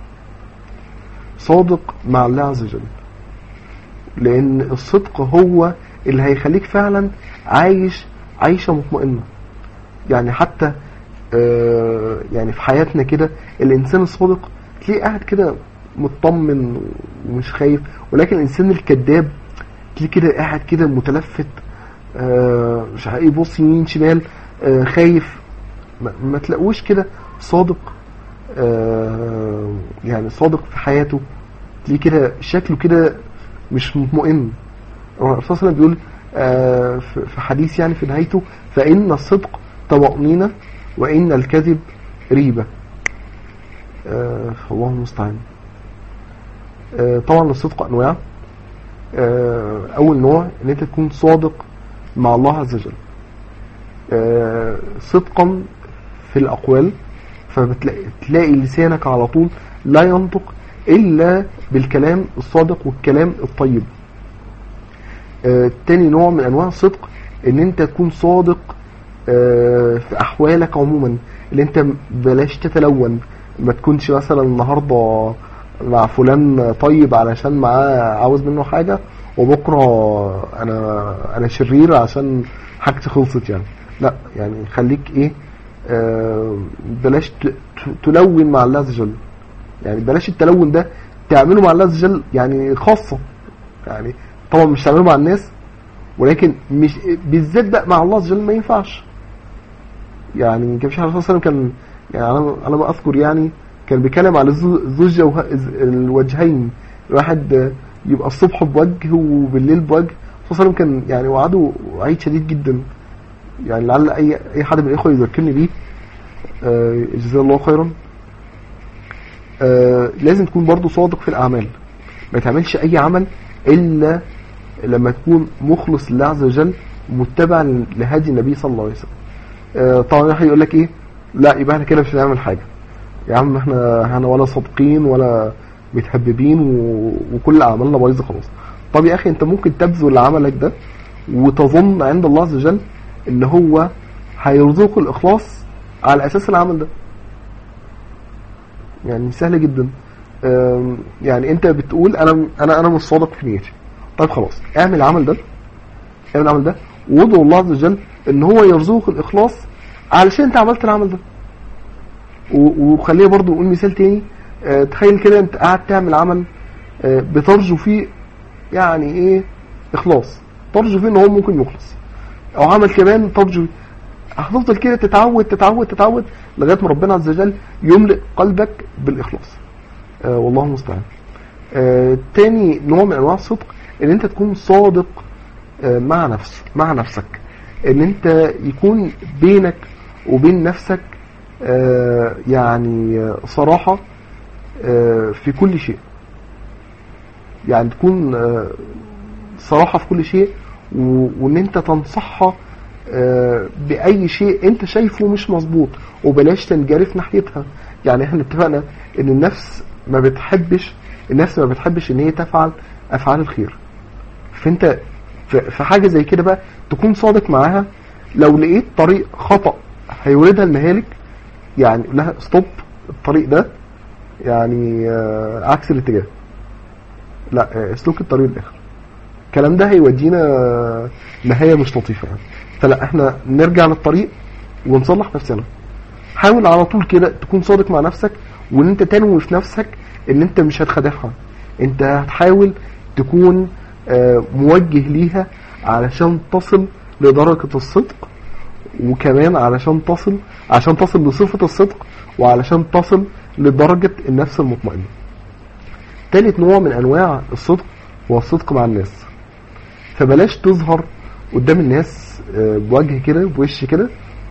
صادق مع الله عز وجل لان الصدق هو اللي هيخليك فعلا عايش عيشة مطمئنة يعني حتى آه، يعني في حياتنا كده الانسان الصادق تلاقيه قاعد كده مطمن ومش خايف ولكن الانسان الكذاب تلاقيه كده قاعد كده متلفت آه، مش عارف يبص يمين شمال آه، خايف ما, ما تلاقوش كده صادق آه، يعني صادق في حياته تلاقيه كده شكله كده مش مطمئن الرسول صلى الله عليه وسلم بيقول آه، في في حديث يعني في نهايته فإن الصدق طمأنينة وإن الكذب ريبة آه، الله المستعان آه، طبعا الصدق أنواع آه، أول نوع إن أنت تكون صادق مع الله عز وجل آه، صدقا في الأقوال فبتلاقي تلاقي لسانك على طول لا ينطق إلا بالكلام الصادق والكلام الطيب آه، تاني نوع من انواع الصدق ان انت تكون صادق آه، في احوالك عموما اللي انت بلاش تتلون ما تكونش مثلا النهارده مع فلان طيب علشان معاه عاوز منه حاجه وبكره انا انا شرير عشان حاجتي خلصت يعني لا يعني خليك ايه آه، بلاش ت- ت- تلون مع الله عز وجل يعني بلاش التلون ده تعمله مع الله عز وجل يعني خاصه يعني طبعا مش تعمله مع الناس ولكن مش بالذات بقى مع الله عز وجل ما ينفعش يعني كان في الرسول صلى الله عليه وسلم كان يعني انا انا ما اذكر يعني كان بيتكلم على ذو ذو الجوه- الوجهين الواحد يبقى الصبح بوجه وبالليل بوجه الرسول صلى الله عليه وسلم كان يعني وعده وعيد شديد جدا يعني لعل اي اي حد من الاخوه يذكرني بيه آه، جزاه الله خيرا آه، لازم تكون برضو صادق في الاعمال ما تعملش اي عمل الا لما تكون مخلص لله عز وجل متبع لهدي النبي صلى الله عليه وسلم آه، طبعا واحد يقول لك ايه لا يبقى احنا كده مش هنعمل حاجه يا عم احنا احنا ولا صادقين ولا متهببين و... وكل اعمالنا بايظه خلاص طب يا اخي انت ممكن تبذل عملك ده وتظن عند الله عز وجل ان هو هيرزقك الاخلاص على اساس العمل ده يعني سهل جدا أم، يعني انت بتقول انا انا انا مش صادق في نيتي طيب خلاص اعمل العمل ده اعمل العمل ده وادعو الله عز وجل ان هو يرزقك الاخلاص علشان انت عملت العمل ده و- وخليه برضو نقول مثال تاني آه، تخيل كده انت قاعد تعمل عمل آه، بترجو فيه يعني ايه اخلاص ترجو فيه ان هو ممكن يخلص او عمل كمان ترجو هتفضل كده تتعود تتعود تتعود لغايه ما ربنا عز وجل يملئ قلبك بالاخلاص آه والله المستعان آه تاني نوع من انواع الصدق ان انت تكون صادق آه مع نفس مع نفسك ان انت يكون بينك وبين نفسك آه يعني آه، صراحه آه في كل شيء يعني تكون آه صراحه في كل شيء و- وان انت تنصحها آه، باي شيء انت شايفه مش مظبوط وبلاش تنجرف ناحيتها يعني احنا اتفقنا ان النفس ما بتحبش النفس ما بتحبش ان هي تفعل افعال الخير فانت ف- في حاجه زي كده بقى تكون صادق معاها لو لقيت طريق خطا هيوردها المهالك يعني قول لها ستوب الطريق ده يعني آه، عكس الاتجاه لا آه، اسلك الطريق الاخر الكلام ده هيودينا نهايه مش لطيفه يعني فلا احنا نرجع للطريق ونصلح نفسنا حاول على طول كده تكون صادق مع نفسك وان انت تنوي في نفسك ان انت مش هتخدعها انت هتحاول تكون آه، موجه ليها علشان تصل لدرجة الصدق وكمان علشان تصل عشان تصل لصفة الصدق وعلشان تصل لدرجة النفس المطمئنة تالت نوع من انواع الصدق هو الصدق مع الناس فبلاش تظهر قدام الناس آه، بوجه كده بوش كده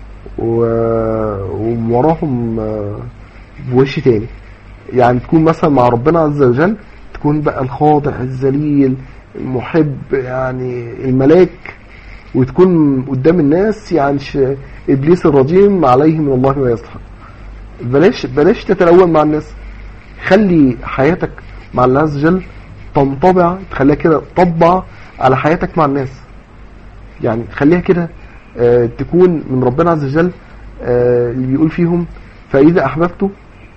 و- ووراهم آه، بوش تاني يعني تكون مثلا مع ربنا عز وجل تكون بقى الخاضع الذليل المحب يعني الملاك وتكون قدام الناس يعني ش- ابليس الرجيم عليه من الله ما يصلح بلاش بلاش تتلون مع الناس خلي حياتك مع الله عز وجل تنطبع تخليها كده تطبع على حياتك مع الناس يعني خليها كده آه، تكون من ربنا عز وجل آه، اللي بيقول فيهم فإذا أحببته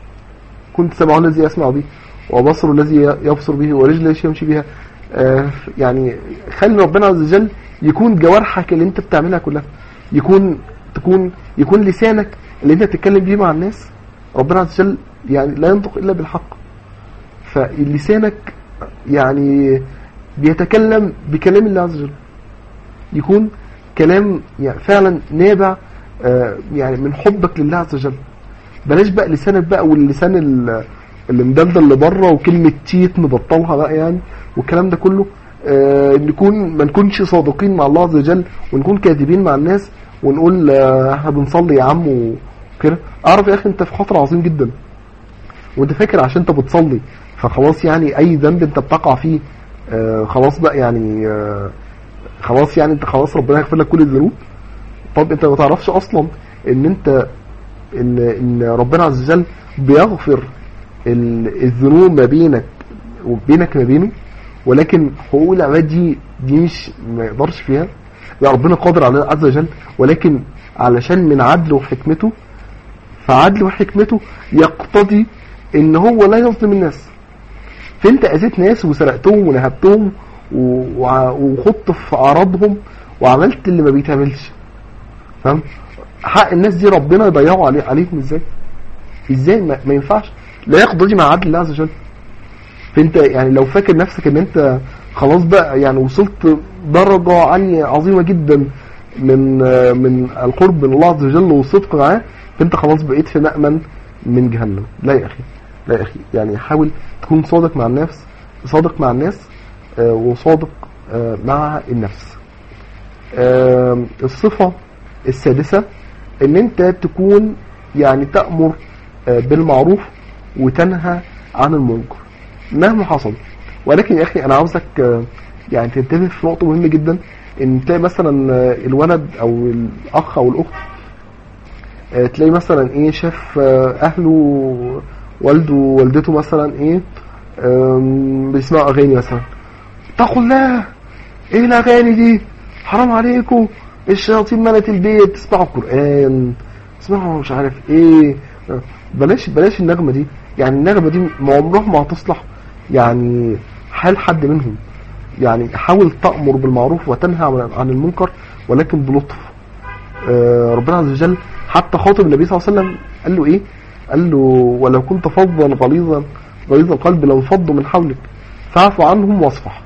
كنت سمعه الذي يسمع به وبصره الذي يبصر به ورجله التي يمشي بها آه، يعني خلي ربنا عز وجل يكون جوارحك اللي انت بتعملها كلها يكون تكون يكون لسانك اللي انت بتتكلم بيه مع الناس ربنا عز وجل يعني لا ينطق الا بالحق فلسانك يعني بيتكلم بكلام الله عز وجل يكون كلام يعني فعلا نابع آه، يعني من حبك لله عز وجل بلاش بقى لسانك بقى واللسان ال- اللي مدلدل اللي بره وكلمه تيت مبطلها بقى يعني والكلام ده كله آه نكون ما نكونش صادقين مع الله عز وجل ونكون كاذبين مع الناس ونقول آه، احنا بنصلي يا عم وكده اعرف يا اخي انت في خطر عظيم جدا وانت فاكر عشان انت بتصلي فخلاص يعني اي ذنب انت بتقع فيه آه خلاص بقى يعني آه خلاص يعني انت خلاص ربنا يغفر لك كل الذنوب طب انت ما تعرفش اصلا ان انت ان ان ربنا عز وجل بيغفر ال- الذنوب ما بينك وبينك ما بينه ولكن حقوق العباد دي دي مش ما يقدرش فيها لا ربنا قادر على عز وجل ولكن علشان من عدله وحكمته فعدله وحكمته يقتضي ان هو لا يظلم الناس فانت اذيت ناس وسرقتهم ونهبتهم و- وع- وخضت في اعراضهم وعملت اللي ما بيتعملش فاهم حق الناس دي ربنا يضيعه علي عليهم ازاي ازاي ما, ما ينفعش لا يقضي مع عدل الله عز وجل فانت يعني لو فاكر نفسك ان انت خلاص بقى يعني وصلت درجة عالية عظيمة جدا من آه، من القرب من الله عز وجل والصدق معاه فانت خلاص بقيت في مأمن من جهنم لا يا اخي لا يا اخي يعني حاول تكون صادق مع النفس صادق مع الناس آه، وصادق آه، مع النفس آه، الصفة السادسة ان انت تكون يعني تأمر آه، بالمعروف وتنهى عن المنكر مهما حصل ولكن يا اخي انا عاوزك آه، يعني تنتبه في نقطة مهمة جدا ان تلاقي مثلا آه، الولد او الاخ او الاخت آه، تلاقي مثلا ايه شاف آه، اهله والده ووالدته مثلا ايه آم، بيسمعوا اغاني مثلا اتقوا الله ايه الاغاني دي حرام عليكم الشياطين ملت البيت تسمعوا قران تسمعوا مش عارف ايه آه، بلاش بلاش النغمه دي يعني النغمه دي ما عمرها ما هتصلح يعني حال حد منهم يعني حاول تأمر بالمعروف وتنهى عن- عن المنكر ولكن بلطف آه، ربنا عز وجل حتى خاطب النبي صلى الله عليه وسلم قال له ايه قال له ولو كنت فظا غليظا غليظ القلب لانفضوا من حولك فاعف عنهم واصفح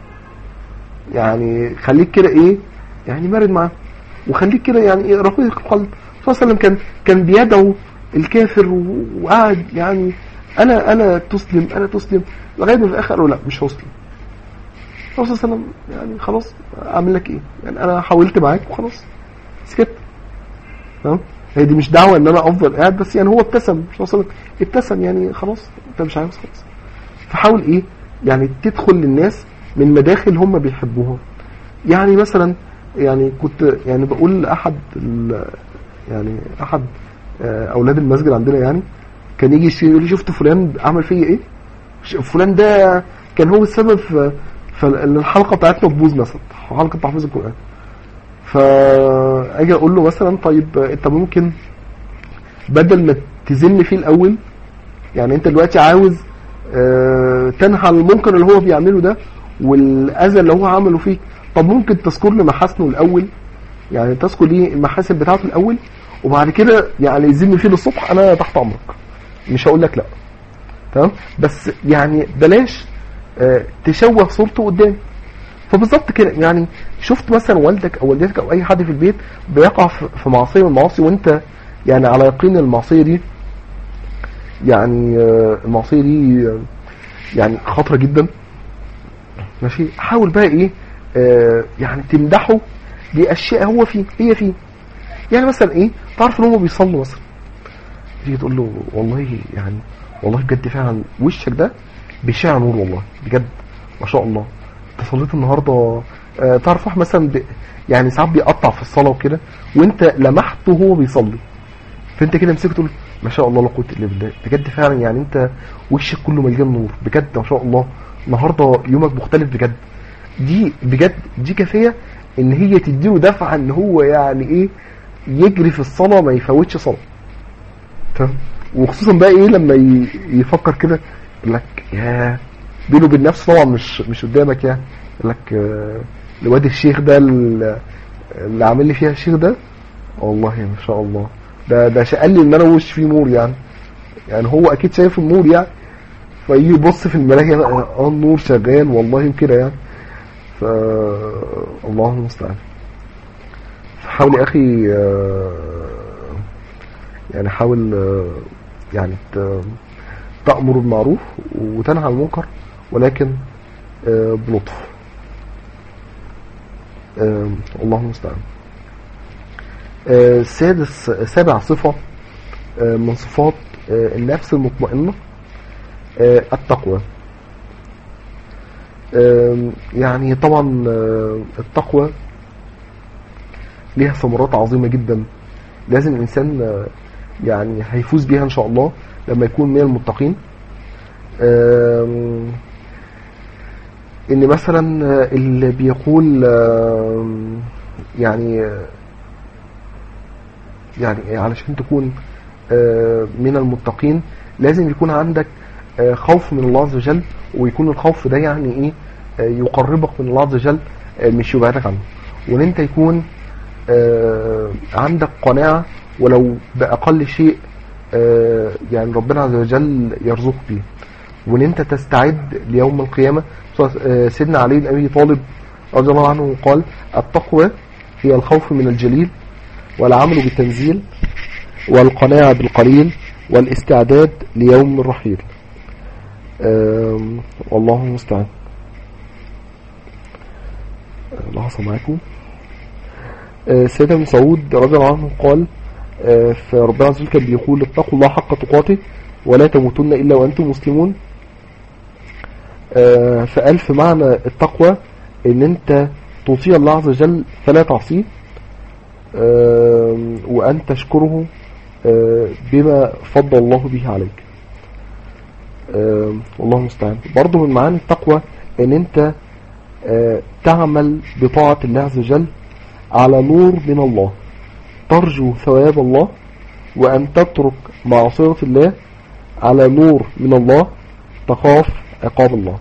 يعني خليك كده ايه يعني مرن معاه وخليك كده يعني ايه رقيق القلب صلى الله عليه وسلم كان كان بيدعو الكافر و- وقعد يعني انا انا تسلم انا تسلم لغايه ما في الاخر قالوا لا مش هسلم الرسول صلى الله عليه وسلم يعني خلاص اعمل لك ايه يعني انا حاولت معاك وخلاص سكت تمام هي دي مش دعوه ان انا افضل قاعد بس يعني هو ابتسم الرسول صلى الله عليه وسلم ابتسم يعني خلاص انت مش عاوز خلاص فحاول ايه يعني تدخل للناس من مداخل هم بيحبوها يعني مثلا يعني كنت يعني بقول لاحد ال- يعني احد آه، اولاد المسجد عندنا يعني كان يجي يشتري يقول لي شفت فلان عمل فيا ايه ش- فلان ده كان هو السبب في فان الحلقه بتاعتنا تبوظ مثلا حلقه تحفيظ القران فاجي اقول له مثلا طيب انت ممكن بدل ما تزن فيه الاول يعني انت دلوقتي عاوز آه، تنهى عن المنكر اللي هو بيعمله ده والاذى اللي هو عمله فيك طب ممكن تذكر لي محاسنه الاول يعني تذكر لي المحاسن بتاعته الاول وبعد كده يعني يزن فيه للصبح انا تحت امرك مش هقول لك لا تمام بس يعني بلاش آه، تشوه صورته قدامي فبالظبط كده يعني شفت مثلا والدك او والدتك او اي حد في البيت بيقع في في معصيه من المعاصي وانت يعني على يقين المعصيه دي يعني آه، المعصيه دي آه، يعني خطره جدا ماشي حاول بقى ايه آه، يعني تمدحه باشياء هو فيه هي فيه يعني مثلا ايه تعرف ان هم بيصلوا مثلا تيجي تقول له والله يعني والله بجد فعلا وشك ده بيشع نور والله بجد ما شاء الله انت صليت النهارده آه، تعرف واحد مثلا ب... يعني ساعات بيقطع في الصلاه وكده وانت لمحته وهو بيصلي فانت كده مسكت تقول ما شاء الله لا قوه الا بالله بجد فعلا يعني انت وشك كله مليان نور بجد ما شاء الله النهارده يومك مختلف بجد دي بجد دي كافيه ان هي تديله دفعه ان هو يعني ايه يجري في الصلاه ما يفوتش صلاه تمام وخصوصا بقى ايه لما ي- يفكر كده يقول لك يا بينه وبين نفسه طبعا مش مش قدامك يعني يقول لك آه، الواد الشيخ ده ال- اللي عامل لي فيها الشيخ ده والله ما شاء الله ده ده شقال لي ان انا وش فيه نور يعني يعني هو اكيد شايف النور يعني فيجي يبص في المرايه بقى، اه النور شغال والله كده يعني ف الله المستعان حاول يا اخي آه، يعني حاول آه، يعني ت- تأمر بالمعروف وتنهى عن المنكر ولكن آه، بلطف آه، الله المستعان آه، سادس سابع صفة آه، من صفات آه، النفس المطمئنة آه، التقوى آم، يعني طبعا آه، التقوى ليها ثمرات عظيمة جدا لازم الإنسان آه، يعني هيفوز بيها إن شاء الله لما يكون من المتقين آم، إن مثلا آه، اللي بيقول آم، يعني آه، يعني علشان تكون آه، من المتقين لازم يكون عندك آه، خوف من الله عز وجل ويكون الخوف ده يعني ايه آه، يقربك من الله عز وجل آه، مش يبعدك عنه وان انت يكون آه، عندك قناعة ولو بأقل شيء آه، يعني ربنا عز وجل يرزقك بيه وان انت تستعد ليوم القيامة آه، سيدنا علي بن ابي طالب رضي الله عنه قال التقوى هي الخوف من الجليل والعمل بالتنزيل والقناعة بالقليل والاستعداد ليوم الرحيل آم، والله المستعان آه، لحظة معاكم آه، سيدنا ابن مسعود رضي الله عنه قال آه، فربنا عز وجل كان بيقول اتقوا الله حق تقاته ولا تموتن إلا وأنتم مسلمون آه، فقال في معنى التقوى ان انت تطيع الله عز وجل فلا تعصيه آم، وان تشكره آه، بما فضل الله به عليك آم، والله المستعان برضو من معاني التقوى ان انت آه، تعمل بطاعة الله عز وجل على نور من الله ترجو ثواب الله وأن تترك معصية الله على نور من الله تخاف عقاب الله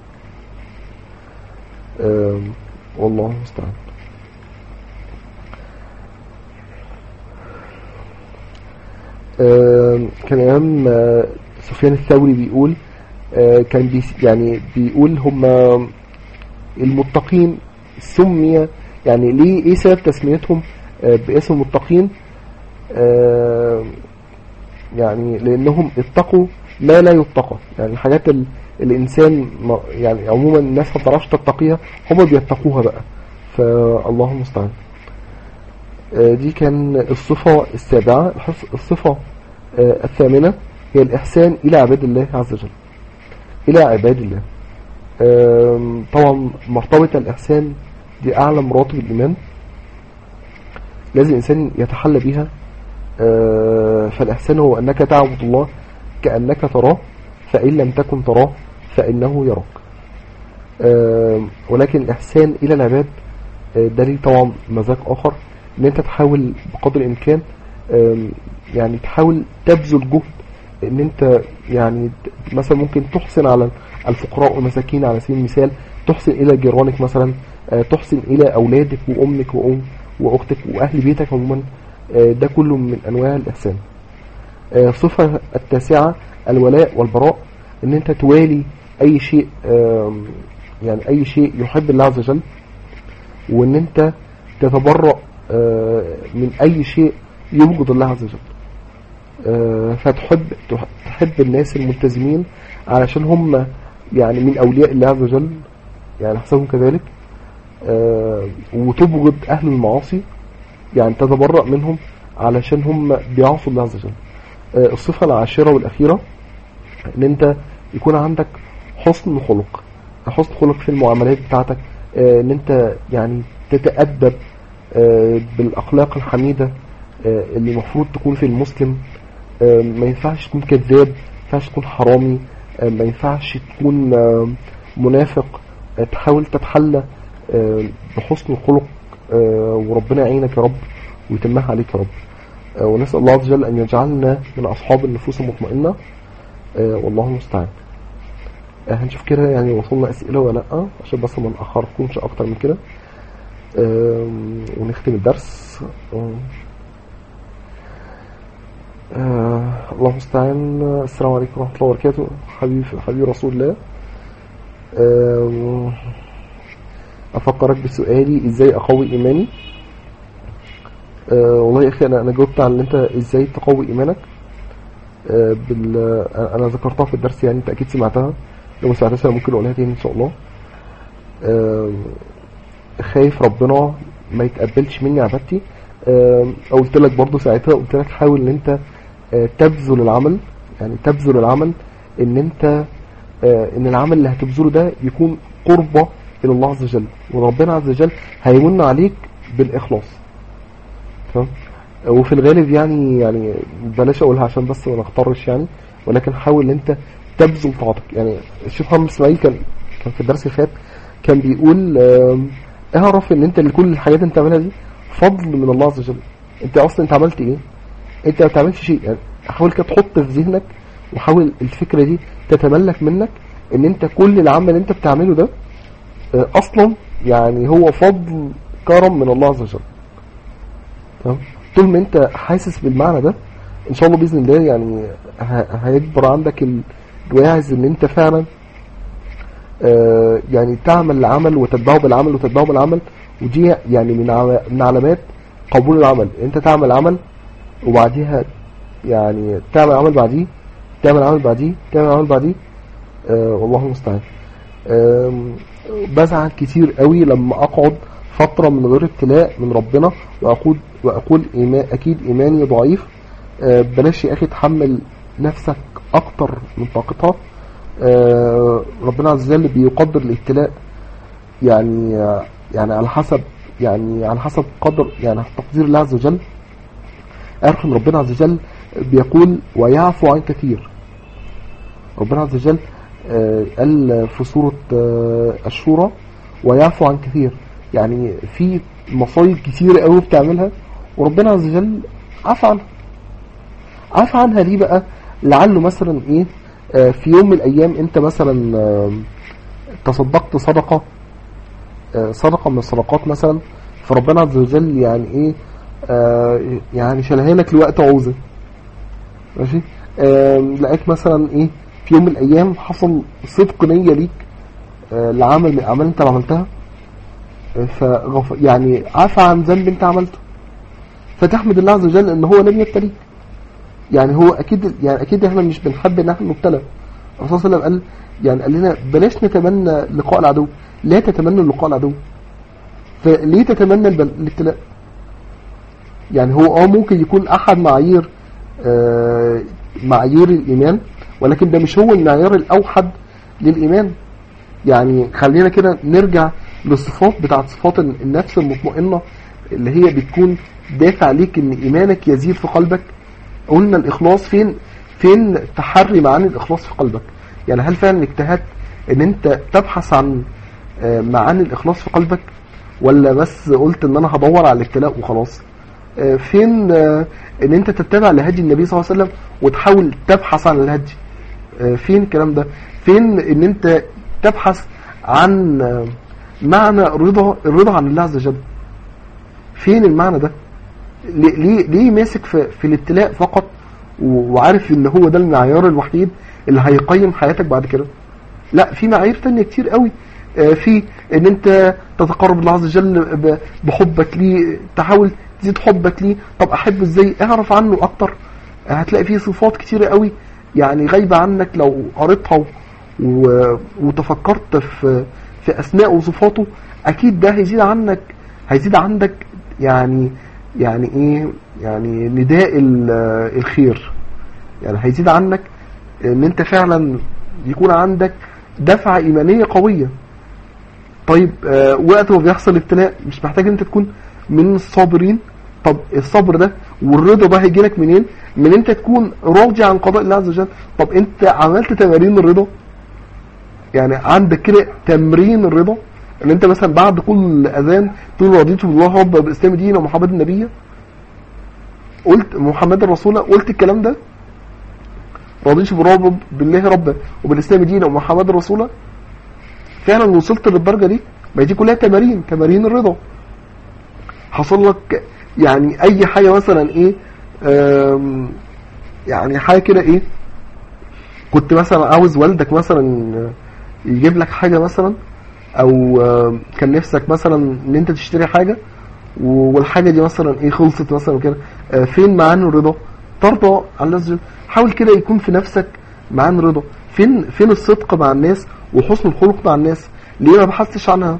آم، والله المستعان آم، كان إمام آه، سفيان الثوري بيقول آه، كان بيس يعني بيقول هم المتقين سمي يعني ليه ايه سبب تسميتهم آه، باسم المتقين آه، يعني لانهم اتقوا ما لا يتقى يعني الحاجات ال- الانسان ما- يعني عموما الناس ما تعرفش تتقيها هم بيتقوها بقى فالله المستعان آه، دي كان الصفة السابعة الحص- الصفة آه، الثامنة هي الإحسان إلى عباد الله عز وجل إلى عباد الله آم، طبعا مرتبة الإحسان دي أعلى مراتب الإيمان لازم الإنسان يتحلى بها آه، فالإحسان هو أنك تعبد الله كأنك تراه فإن لم تكن تراه فإنه يراك آم، ولكن الإحسان إلى العباد آه، ده ليه طبعا مزاج آخر إن أنت تحاول بقدر الإمكان آم، يعني تحاول تبذل جهد إن أنت يعني ت- مثلا ممكن تحسن على الفقراء والمساكين على سبيل المثال تحسن إلى جيرانك مثلا آه، تحسن إلى أولادك وأمك وأم وأختك وأهل بيتك عموما آه، ده كله من أنواع الإحسان آه، الصفة التاسعة الولاء والبراء ان انت توالي اي شيء آم، يعني اي شيء يحب الله عز وجل وان انت تتبرأ آه، من اي شيء يبغض الله عز وجل آه، فتحب تح- تحب الناس الملتزمين علشان هم يعني من اولياء الله عز وجل يعني حسبهم كذلك آه، وتبغض اهل المعاصي يعني تتبرأ منهم علشان هم بيعصوا الله عز وجل آه، الصفة العاشرة والأخيرة إن أنت يكون عندك حسن خلق حسن خلق في المعاملات بتاعتك آه، إن أنت يعني تتأدب آه، بالأخلاق الحميدة آه، اللي المفروض تكون في المسلم آه، ما ينفعش تكون كذاب ما ينفعش تكون حرامي آه، ما ينفعش تكون آه، منافق آه، تحاول تتحلى آه، بحسن الخلق آه، وربنا يعينك يا رب ويتمها عليك يا رب آه، ونسأل الله عز وجل أن يجعلنا من أصحاب النفوس المطمئنة آه، والله المستعان آه، هنشوف كده يعني وصلنا أسئلة ولا لأ عشان بس ما نأخركمش أكتر من كده آم، ونختم الدرس آم، آه، الله المستعان السلام عليكم ورحمة الله وبركاته حبيب حبيب رسول الله آم، أفكرك بسؤالي إزاي أقوي إيماني أه والله يا اخي انا انا جاوبت على ان انت ازاي تقوي ايمانك أه بال انا أنا ذكرتها في الدرس يعني انت اكيد سمعتها لو ما سمعتهاش أنا ممكن اقولها تاني ان شاء الله أه خايف ربنا ما يتقبلش مني عبادتي أه قلت لك برضو ساعتها قلت لك حاول ان انت أه تبذل العمل يعني تبذل العمل ان انت أه ان العمل اللي هتبذله ده يكون قربة الى الله عز وجل وربنا عز وجل هيمن عليك بالاخلاص تمام وفي الغالب يعني يعني بلاش اقولها عشان بس ما نختارش يعني ولكن حاول ان انت تبذل طاعتك يعني الشيخ محمد اسماعيل كان كان في الدرس اللي فات كان بيقول آم، اعرف ان انت كل الحاجات اللي انت بتعملها دي فضل من الله عز وجل انت اصلا انت عملت ايه انت ما بتعملش شيء يعني حاول كده تحط في ذهنك وحاول الفكره دي تتملك منك ان انت كل العمل اللي انت بتعمله ده آه، اصلا يعني هو فضل كرم من الله عز وجل تمام طول ما انت حاسس بالمعنى ده ان شاء الله باذن الله يعني ه- هيكبر عندك ال- الواعز ان انت فعلا آه، يعني تعمل العمل وتتبعه بالعمل وتتبعه بالعمل ودي يعني من عم- من علامات قبول العمل انت تعمل عمل وبعديها يعني تعمل عمل بعديه تعمل عمل بعديه تعمل عمل بعديه آه والله المستعان آم، بزعل كتير قوي لما اقعد فترة من غير ابتلاء من ربنا واقول واقول إيمان اكيد ايماني ضعيف آه، بلاش يا اخي تحمل نفسك اكتر من طاقتها آه، ربنا عز وجل بيقدر الابتلاء يعني يعني على حسب يعني على حسب قدر يعني تقدير الله عز وجل اعرف ان ربنا عز وجل بيقول ويعفو عن كثير ربنا عز وجل آه، قال في سورة آه، الشورى ويعفو عن كثير يعني في مصايب كتير قوي بتعملها وربنا عز وجل عفى عنها عفى عنها ليه بقى لعله مثلا ايه آه، في يوم من الايام انت مثلا آه، تصدقت صدقة آه، صدقة من الصدقات مثلا فربنا عز وجل يعني ايه آه، يعني شالها لك لوقت عوزة ماشي آه، لقيت مثلا ايه في يوم من الايام حصل صدق نية ليك آه، لعمل من الاعمال انت عملتها آه، فغف يعني عفى عن ذنب انت عملته فتحمد الله عز وجل ان هو لم يبتليك يعني هو اكيد يعني اكيد احنا مش بنحب ان احنا نبتلى الرسول صلى الله عليه وسلم قال يعني قال لنا بلاش نتمنى لقاء العدو لا تتمنوا لقاء العدو فليه تتمنى البل- الابتلاء يعني هو اه ممكن يكون احد معايير آه معايير الايمان ولكن ده مش هو المعيار الاوحد للايمان يعني خلينا كده نرجع للصفات بتاعت صفات النفس المطمئنه اللي هي بتكون دافع ليك ان ايمانك يزيد في قلبك قلنا الاخلاص فين فين تحري معاني الاخلاص في قلبك يعني هل فعلا اجتهدت ان انت تبحث عن آه، معاني الاخلاص في قلبك ولا بس قلت ان انا هدور على الابتلاء وخلاص آه، فين آه، ان انت تتبع لهدي النبي صلى الله عليه وسلم وتحاول تبحث عن الهدي آه، فين الكلام ده فين ان انت تبحث عن آه، معنى رضا الرضا عن الله عز وجل فين المعنى ده ليه ليه, ليه ماسك في, في الابتلاء فقط و- وعارف ان هو ده المعيار الوحيد اللي هيقيم حياتك بعد كده لا في معايير تانية كتير قوي آه، في ان انت تتقرب الله عز وجل ب- بحبك ليه تحاول تزيد حبك ليه طب احبه ازاي اعرف عنه اكتر آه، هتلاقي فيه صفات كتيرة قوي يعني غايبة عنك لو قريتها و- و- وتفكرت في في اسماء وصفاته اكيد ده هيزيد عنك هيزيد عندك يعني يعني ايه يعني نداء ال- الخير يعني هيزيد عنك ان انت فعلا يكون عندك دفعة ايمانية قوية طيب آه وقت ما بيحصل ابتلاء مش محتاج انت تكون من الصابرين طب الصبر ده والرضا ده هيجي لك منين من انت تكون راضي عن قضاء الله عز وجل طب انت عملت تمارين الرضا يعني عندك كده تمرين الرضا ان انت مثلا بعد كل اذان تقول رضيت بالله رب بالاسلام دينا ومحمد النبي قلت محمد الرسول قلت الكلام ده رضيت بالرب بالله رب وبالاسلام دينا ومحمد الرسول فعلا وصلت للدرجه دي ما دي كلها تمارين تمارين الرضا حصل لك يعني اي حاجه مثلا ايه آم، يعني حاجه كده ايه كنت مثلا عاوز والدك مثلا يجيب لك حاجه مثلا او آم، كان نفسك مثلا ان انت تشتري حاجه والحاجه دي مثلا ايه خلصت مثلا وكده آه، فين معاني الرضا ترضى عن الله عز وجل حاول كده يكون في نفسك معاني الرضا فين فين الصدق مع الناس وحسن الخلق مع الناس ليه ما بحثتش عنها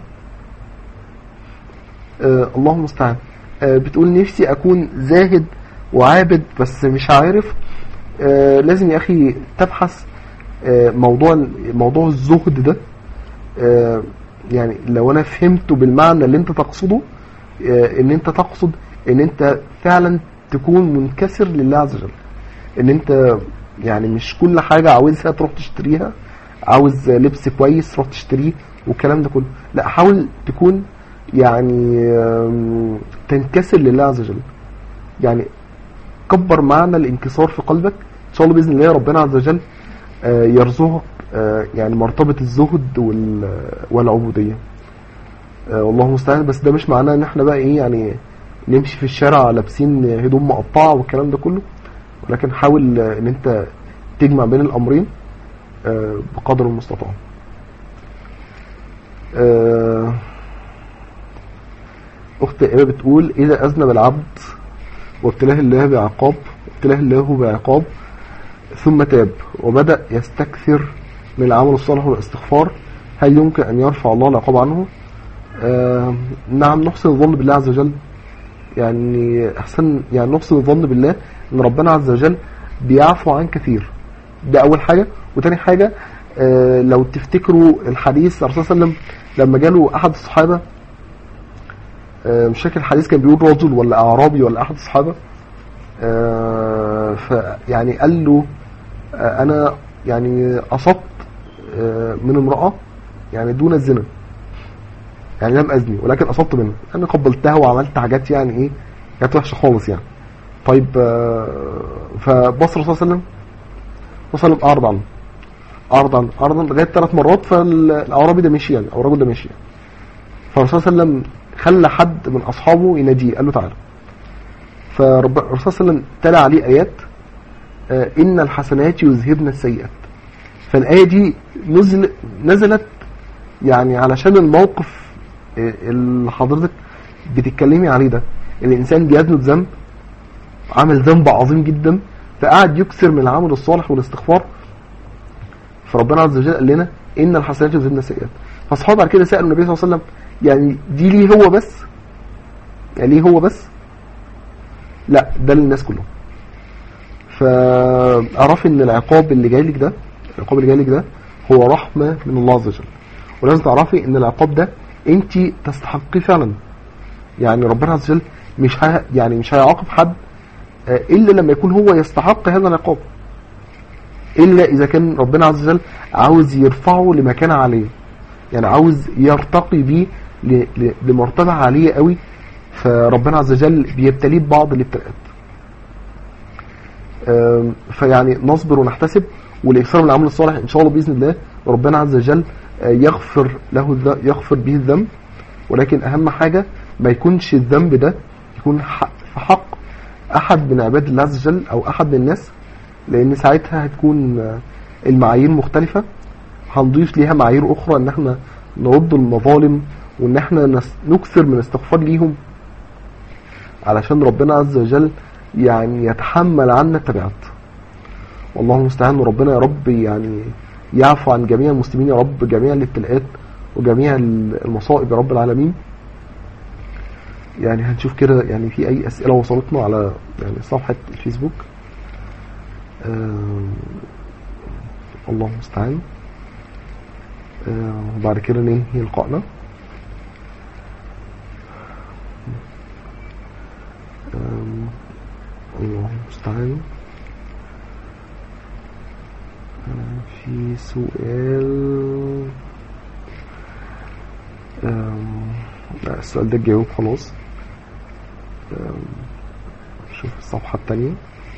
آه الله المستعان آه بتقول نفسي اكون زاهد وعابد بس مش عارف آه لازم يا اخي تبحث آه موضوع موضوع الزهد ده آه يعني لو انا فهمته بالمعنى اللي انت تقصده آه ان انت تقصد ان انت فعلا تكون منكسر لله عز وجل ان انت يعني مش كل حاجة عاوزها تروح تشتريها عاوز لبس كويس تروح تشتريه والكلام ده كله لا حاول تكون يعني آم، تنكسر لله عز وجل يعني كبر معنى الانكسار في قلبك ان شاء الله باذن الله ربنا عز وجل آه، يرزقك آه، يعني مرتبة الزهد وال- والعبودية آه، والله المستعان بس ده مش معناه ان احنا بقى ايه يعني نمشي في الشارع لابسين هدوم مقطعة والكلام ده كله ولكن حاول آه، ان انت تجمع بين الامرين آه، بقدر المستطاع آه، اخت ايمه بتقول اذا اذنب العبد وابتلاه الله بعقاب ابتلاه الله بعقاب ثم تاب وبدا يستكثر من العمل الصالح والاستغفار هل يمكن ان يرفع الله العقاب عنه آه نعم نحسن الظن بالله عز وجل يعني احسن يعني نحسن الظن بالله ان ربنا عز وجل بيعفو عن كثير ده اول حاجه وتاني حاجه آه لو تفتكروا الحديث الرسول صلى الله عليه وسلم لما جاله احد الصحابه آه مش فاكر الحديث كان بيقول رجل ولا اعرابي ولا احد الصحابه آه فيعني قال له آه انا يعني اصبت آه من امراه يعني دون الزنا يعني لم ازني ولكن اصبت منها انا قبلتها وعملت حاجات يعني ايه كانت وحشه خالص يعني طيب آه، فبص الرسول صلى الله عليه وسلم الرسول صلى الله عليه وسلم اعرض عنه اعرض عنه اعرض عنه لغايه ثلاث مرات فالاعرابي ده مشي يعني او الرجل ده مشي يعني فالرسول صلى الله عليه وسلم خلى حد من اصحابه يناديه قال له تعالى فالرسول صلى الله عليه وسلم تلا عليه ايات آه، ان الحسنات يذهبن السيئات فالايه دي نزل نزلت يعني علشان الموقف آه، اللي حضرتك بتتكلمي عليه ده الانسان بيذنب ذنب عمل ذنب عظيم جدا فقعد يكثر من العمل الصالح والاستغفار فربنا عز وجل قال لنا ان الحسنات يذهبن السيئات فاصحاب بعد كده سالوا النبي صلى الله عليه وسلم يعني دي ليه هو بس يعني ليه هو بس لا ده للناس كلهم فاعرف ان العقاب اللي جاي لك ده العقاب اللي جاي لك ده هو رحمه من الله عز وجل ولازم تعرفي ان العقاب ده انت تستحقيه فعلا يعني ربنا عز وجل مش ه... يعني مش هيعاقب حد آه، الا لما يكون هو يستحق هذا العقاب الا اذا كان ربنا عز وجل عاوز يرفعه لمكان عاليه يعني عاوز يرتقي بيه ل... ل... لمرتبه عاليه قوي فربنا عز وجل بيبتليه ببعض الابتلاءات آم، فيعني نصبر ونحتسب والاكثار من العمل الصالح ان شاء الله باذن الله ربنا عز وجل آه، يغفر له الذ- يغفر به الذنب ولكن اهم حاجه ما يكونش الذنب ده يكون حق في حق احد من عباد الله عز وجل او احد من الناس لان ساعتها هتكون آه، المعايير مختلفه هنضيف ليها معايير اخرى ان احنا نرد المظالم وان احنا نس- نكثر من استغفار ليهم علشان ربنا عز وجل يعني يتحمل عنا التبعات والله المستعان وربنا يا رب يعني يعفو عن جميع المسلمين يا رب جميع الابتلاءات وجميع المصائب يا رب العالمين يعني هنشوف كده يعني في اي اسئله وصلتنا على يعني صفحه الفيسبوك آم، الله المستعان آم، وبعد كده ننهي لقائنا آم، الله المستعان آم، في سؤال آم، لا السؤال ده جاوب خلاص آم، شوف الصفحة التانية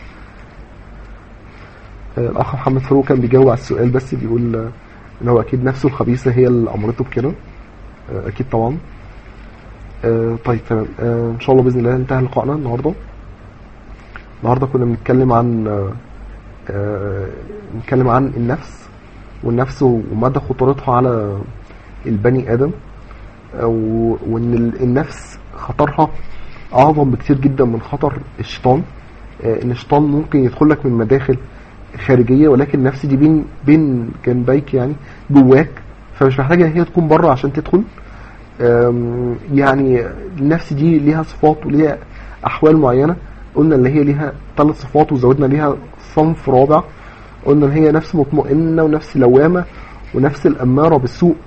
آه، الأخ محمد فاروق كان بيجاوب على السؤال بس بيقول آه، إن هو أكيد نفسه الخبيثة هي اللي أمرته بكده آه، أكيد طبعا آه، طيب تمام آه، إن شاء الله بإذن الله انتهى لقائنا النهاردة النهاردة كنا بنتكلم عن آه، آه، نتكلم عن النفس والنفس ومدى خطورتها على البني آدم و- وان ال- النفس خطرها اعظم بكتير جدا من خطر الشيطان آه، ان الشيطان ممكن يدخل لك من مداخل خارجيه ولكن النفس دي بين بين جنبيك يعني جواك فمش محتاجه ان هي تكون بره عشان تدخل آم، يعني النفس دي ليها صفات وليها احوال معينه قلنا اللي هي ليها ثلاث صفات وزودنا ليها صنف رابع قلنا ان هي نفس مطمئنه ونفس لوامه ونفس الاماره بالسوء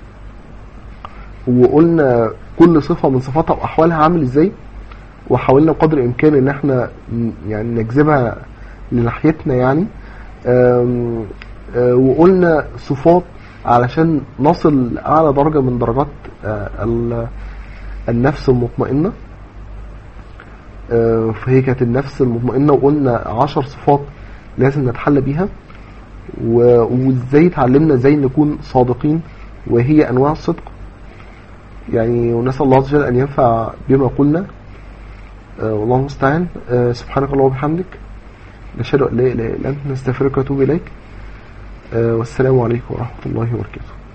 وقلنا كل صفه من صفاتها واحوالها عامل ازاي وحاولنا بقدر الامكان ان احنا ن- يعني نجذبها لناحيتنا يعني آم، آه، وقلنا صفات علشان نصل لاعلى درجه من درجات آه، ال- النفس المطمئنه آه، فهي كانت النفس المطمئنه وقلنا عشر صفات لازم نتحلى بيها و- وازاي اتعلمنا ازاي نكون صادقين وهي انواع الصدق يعني ونسال الله عز وجل ان ينفع بما قلنا آه، والله المستعان آه، سبحانك اللهم وبحمدك نشهد ان لا اله الا انت نستغفرك ونتوب اليك آه، والسلام عليكم ورحمه الله وبركاته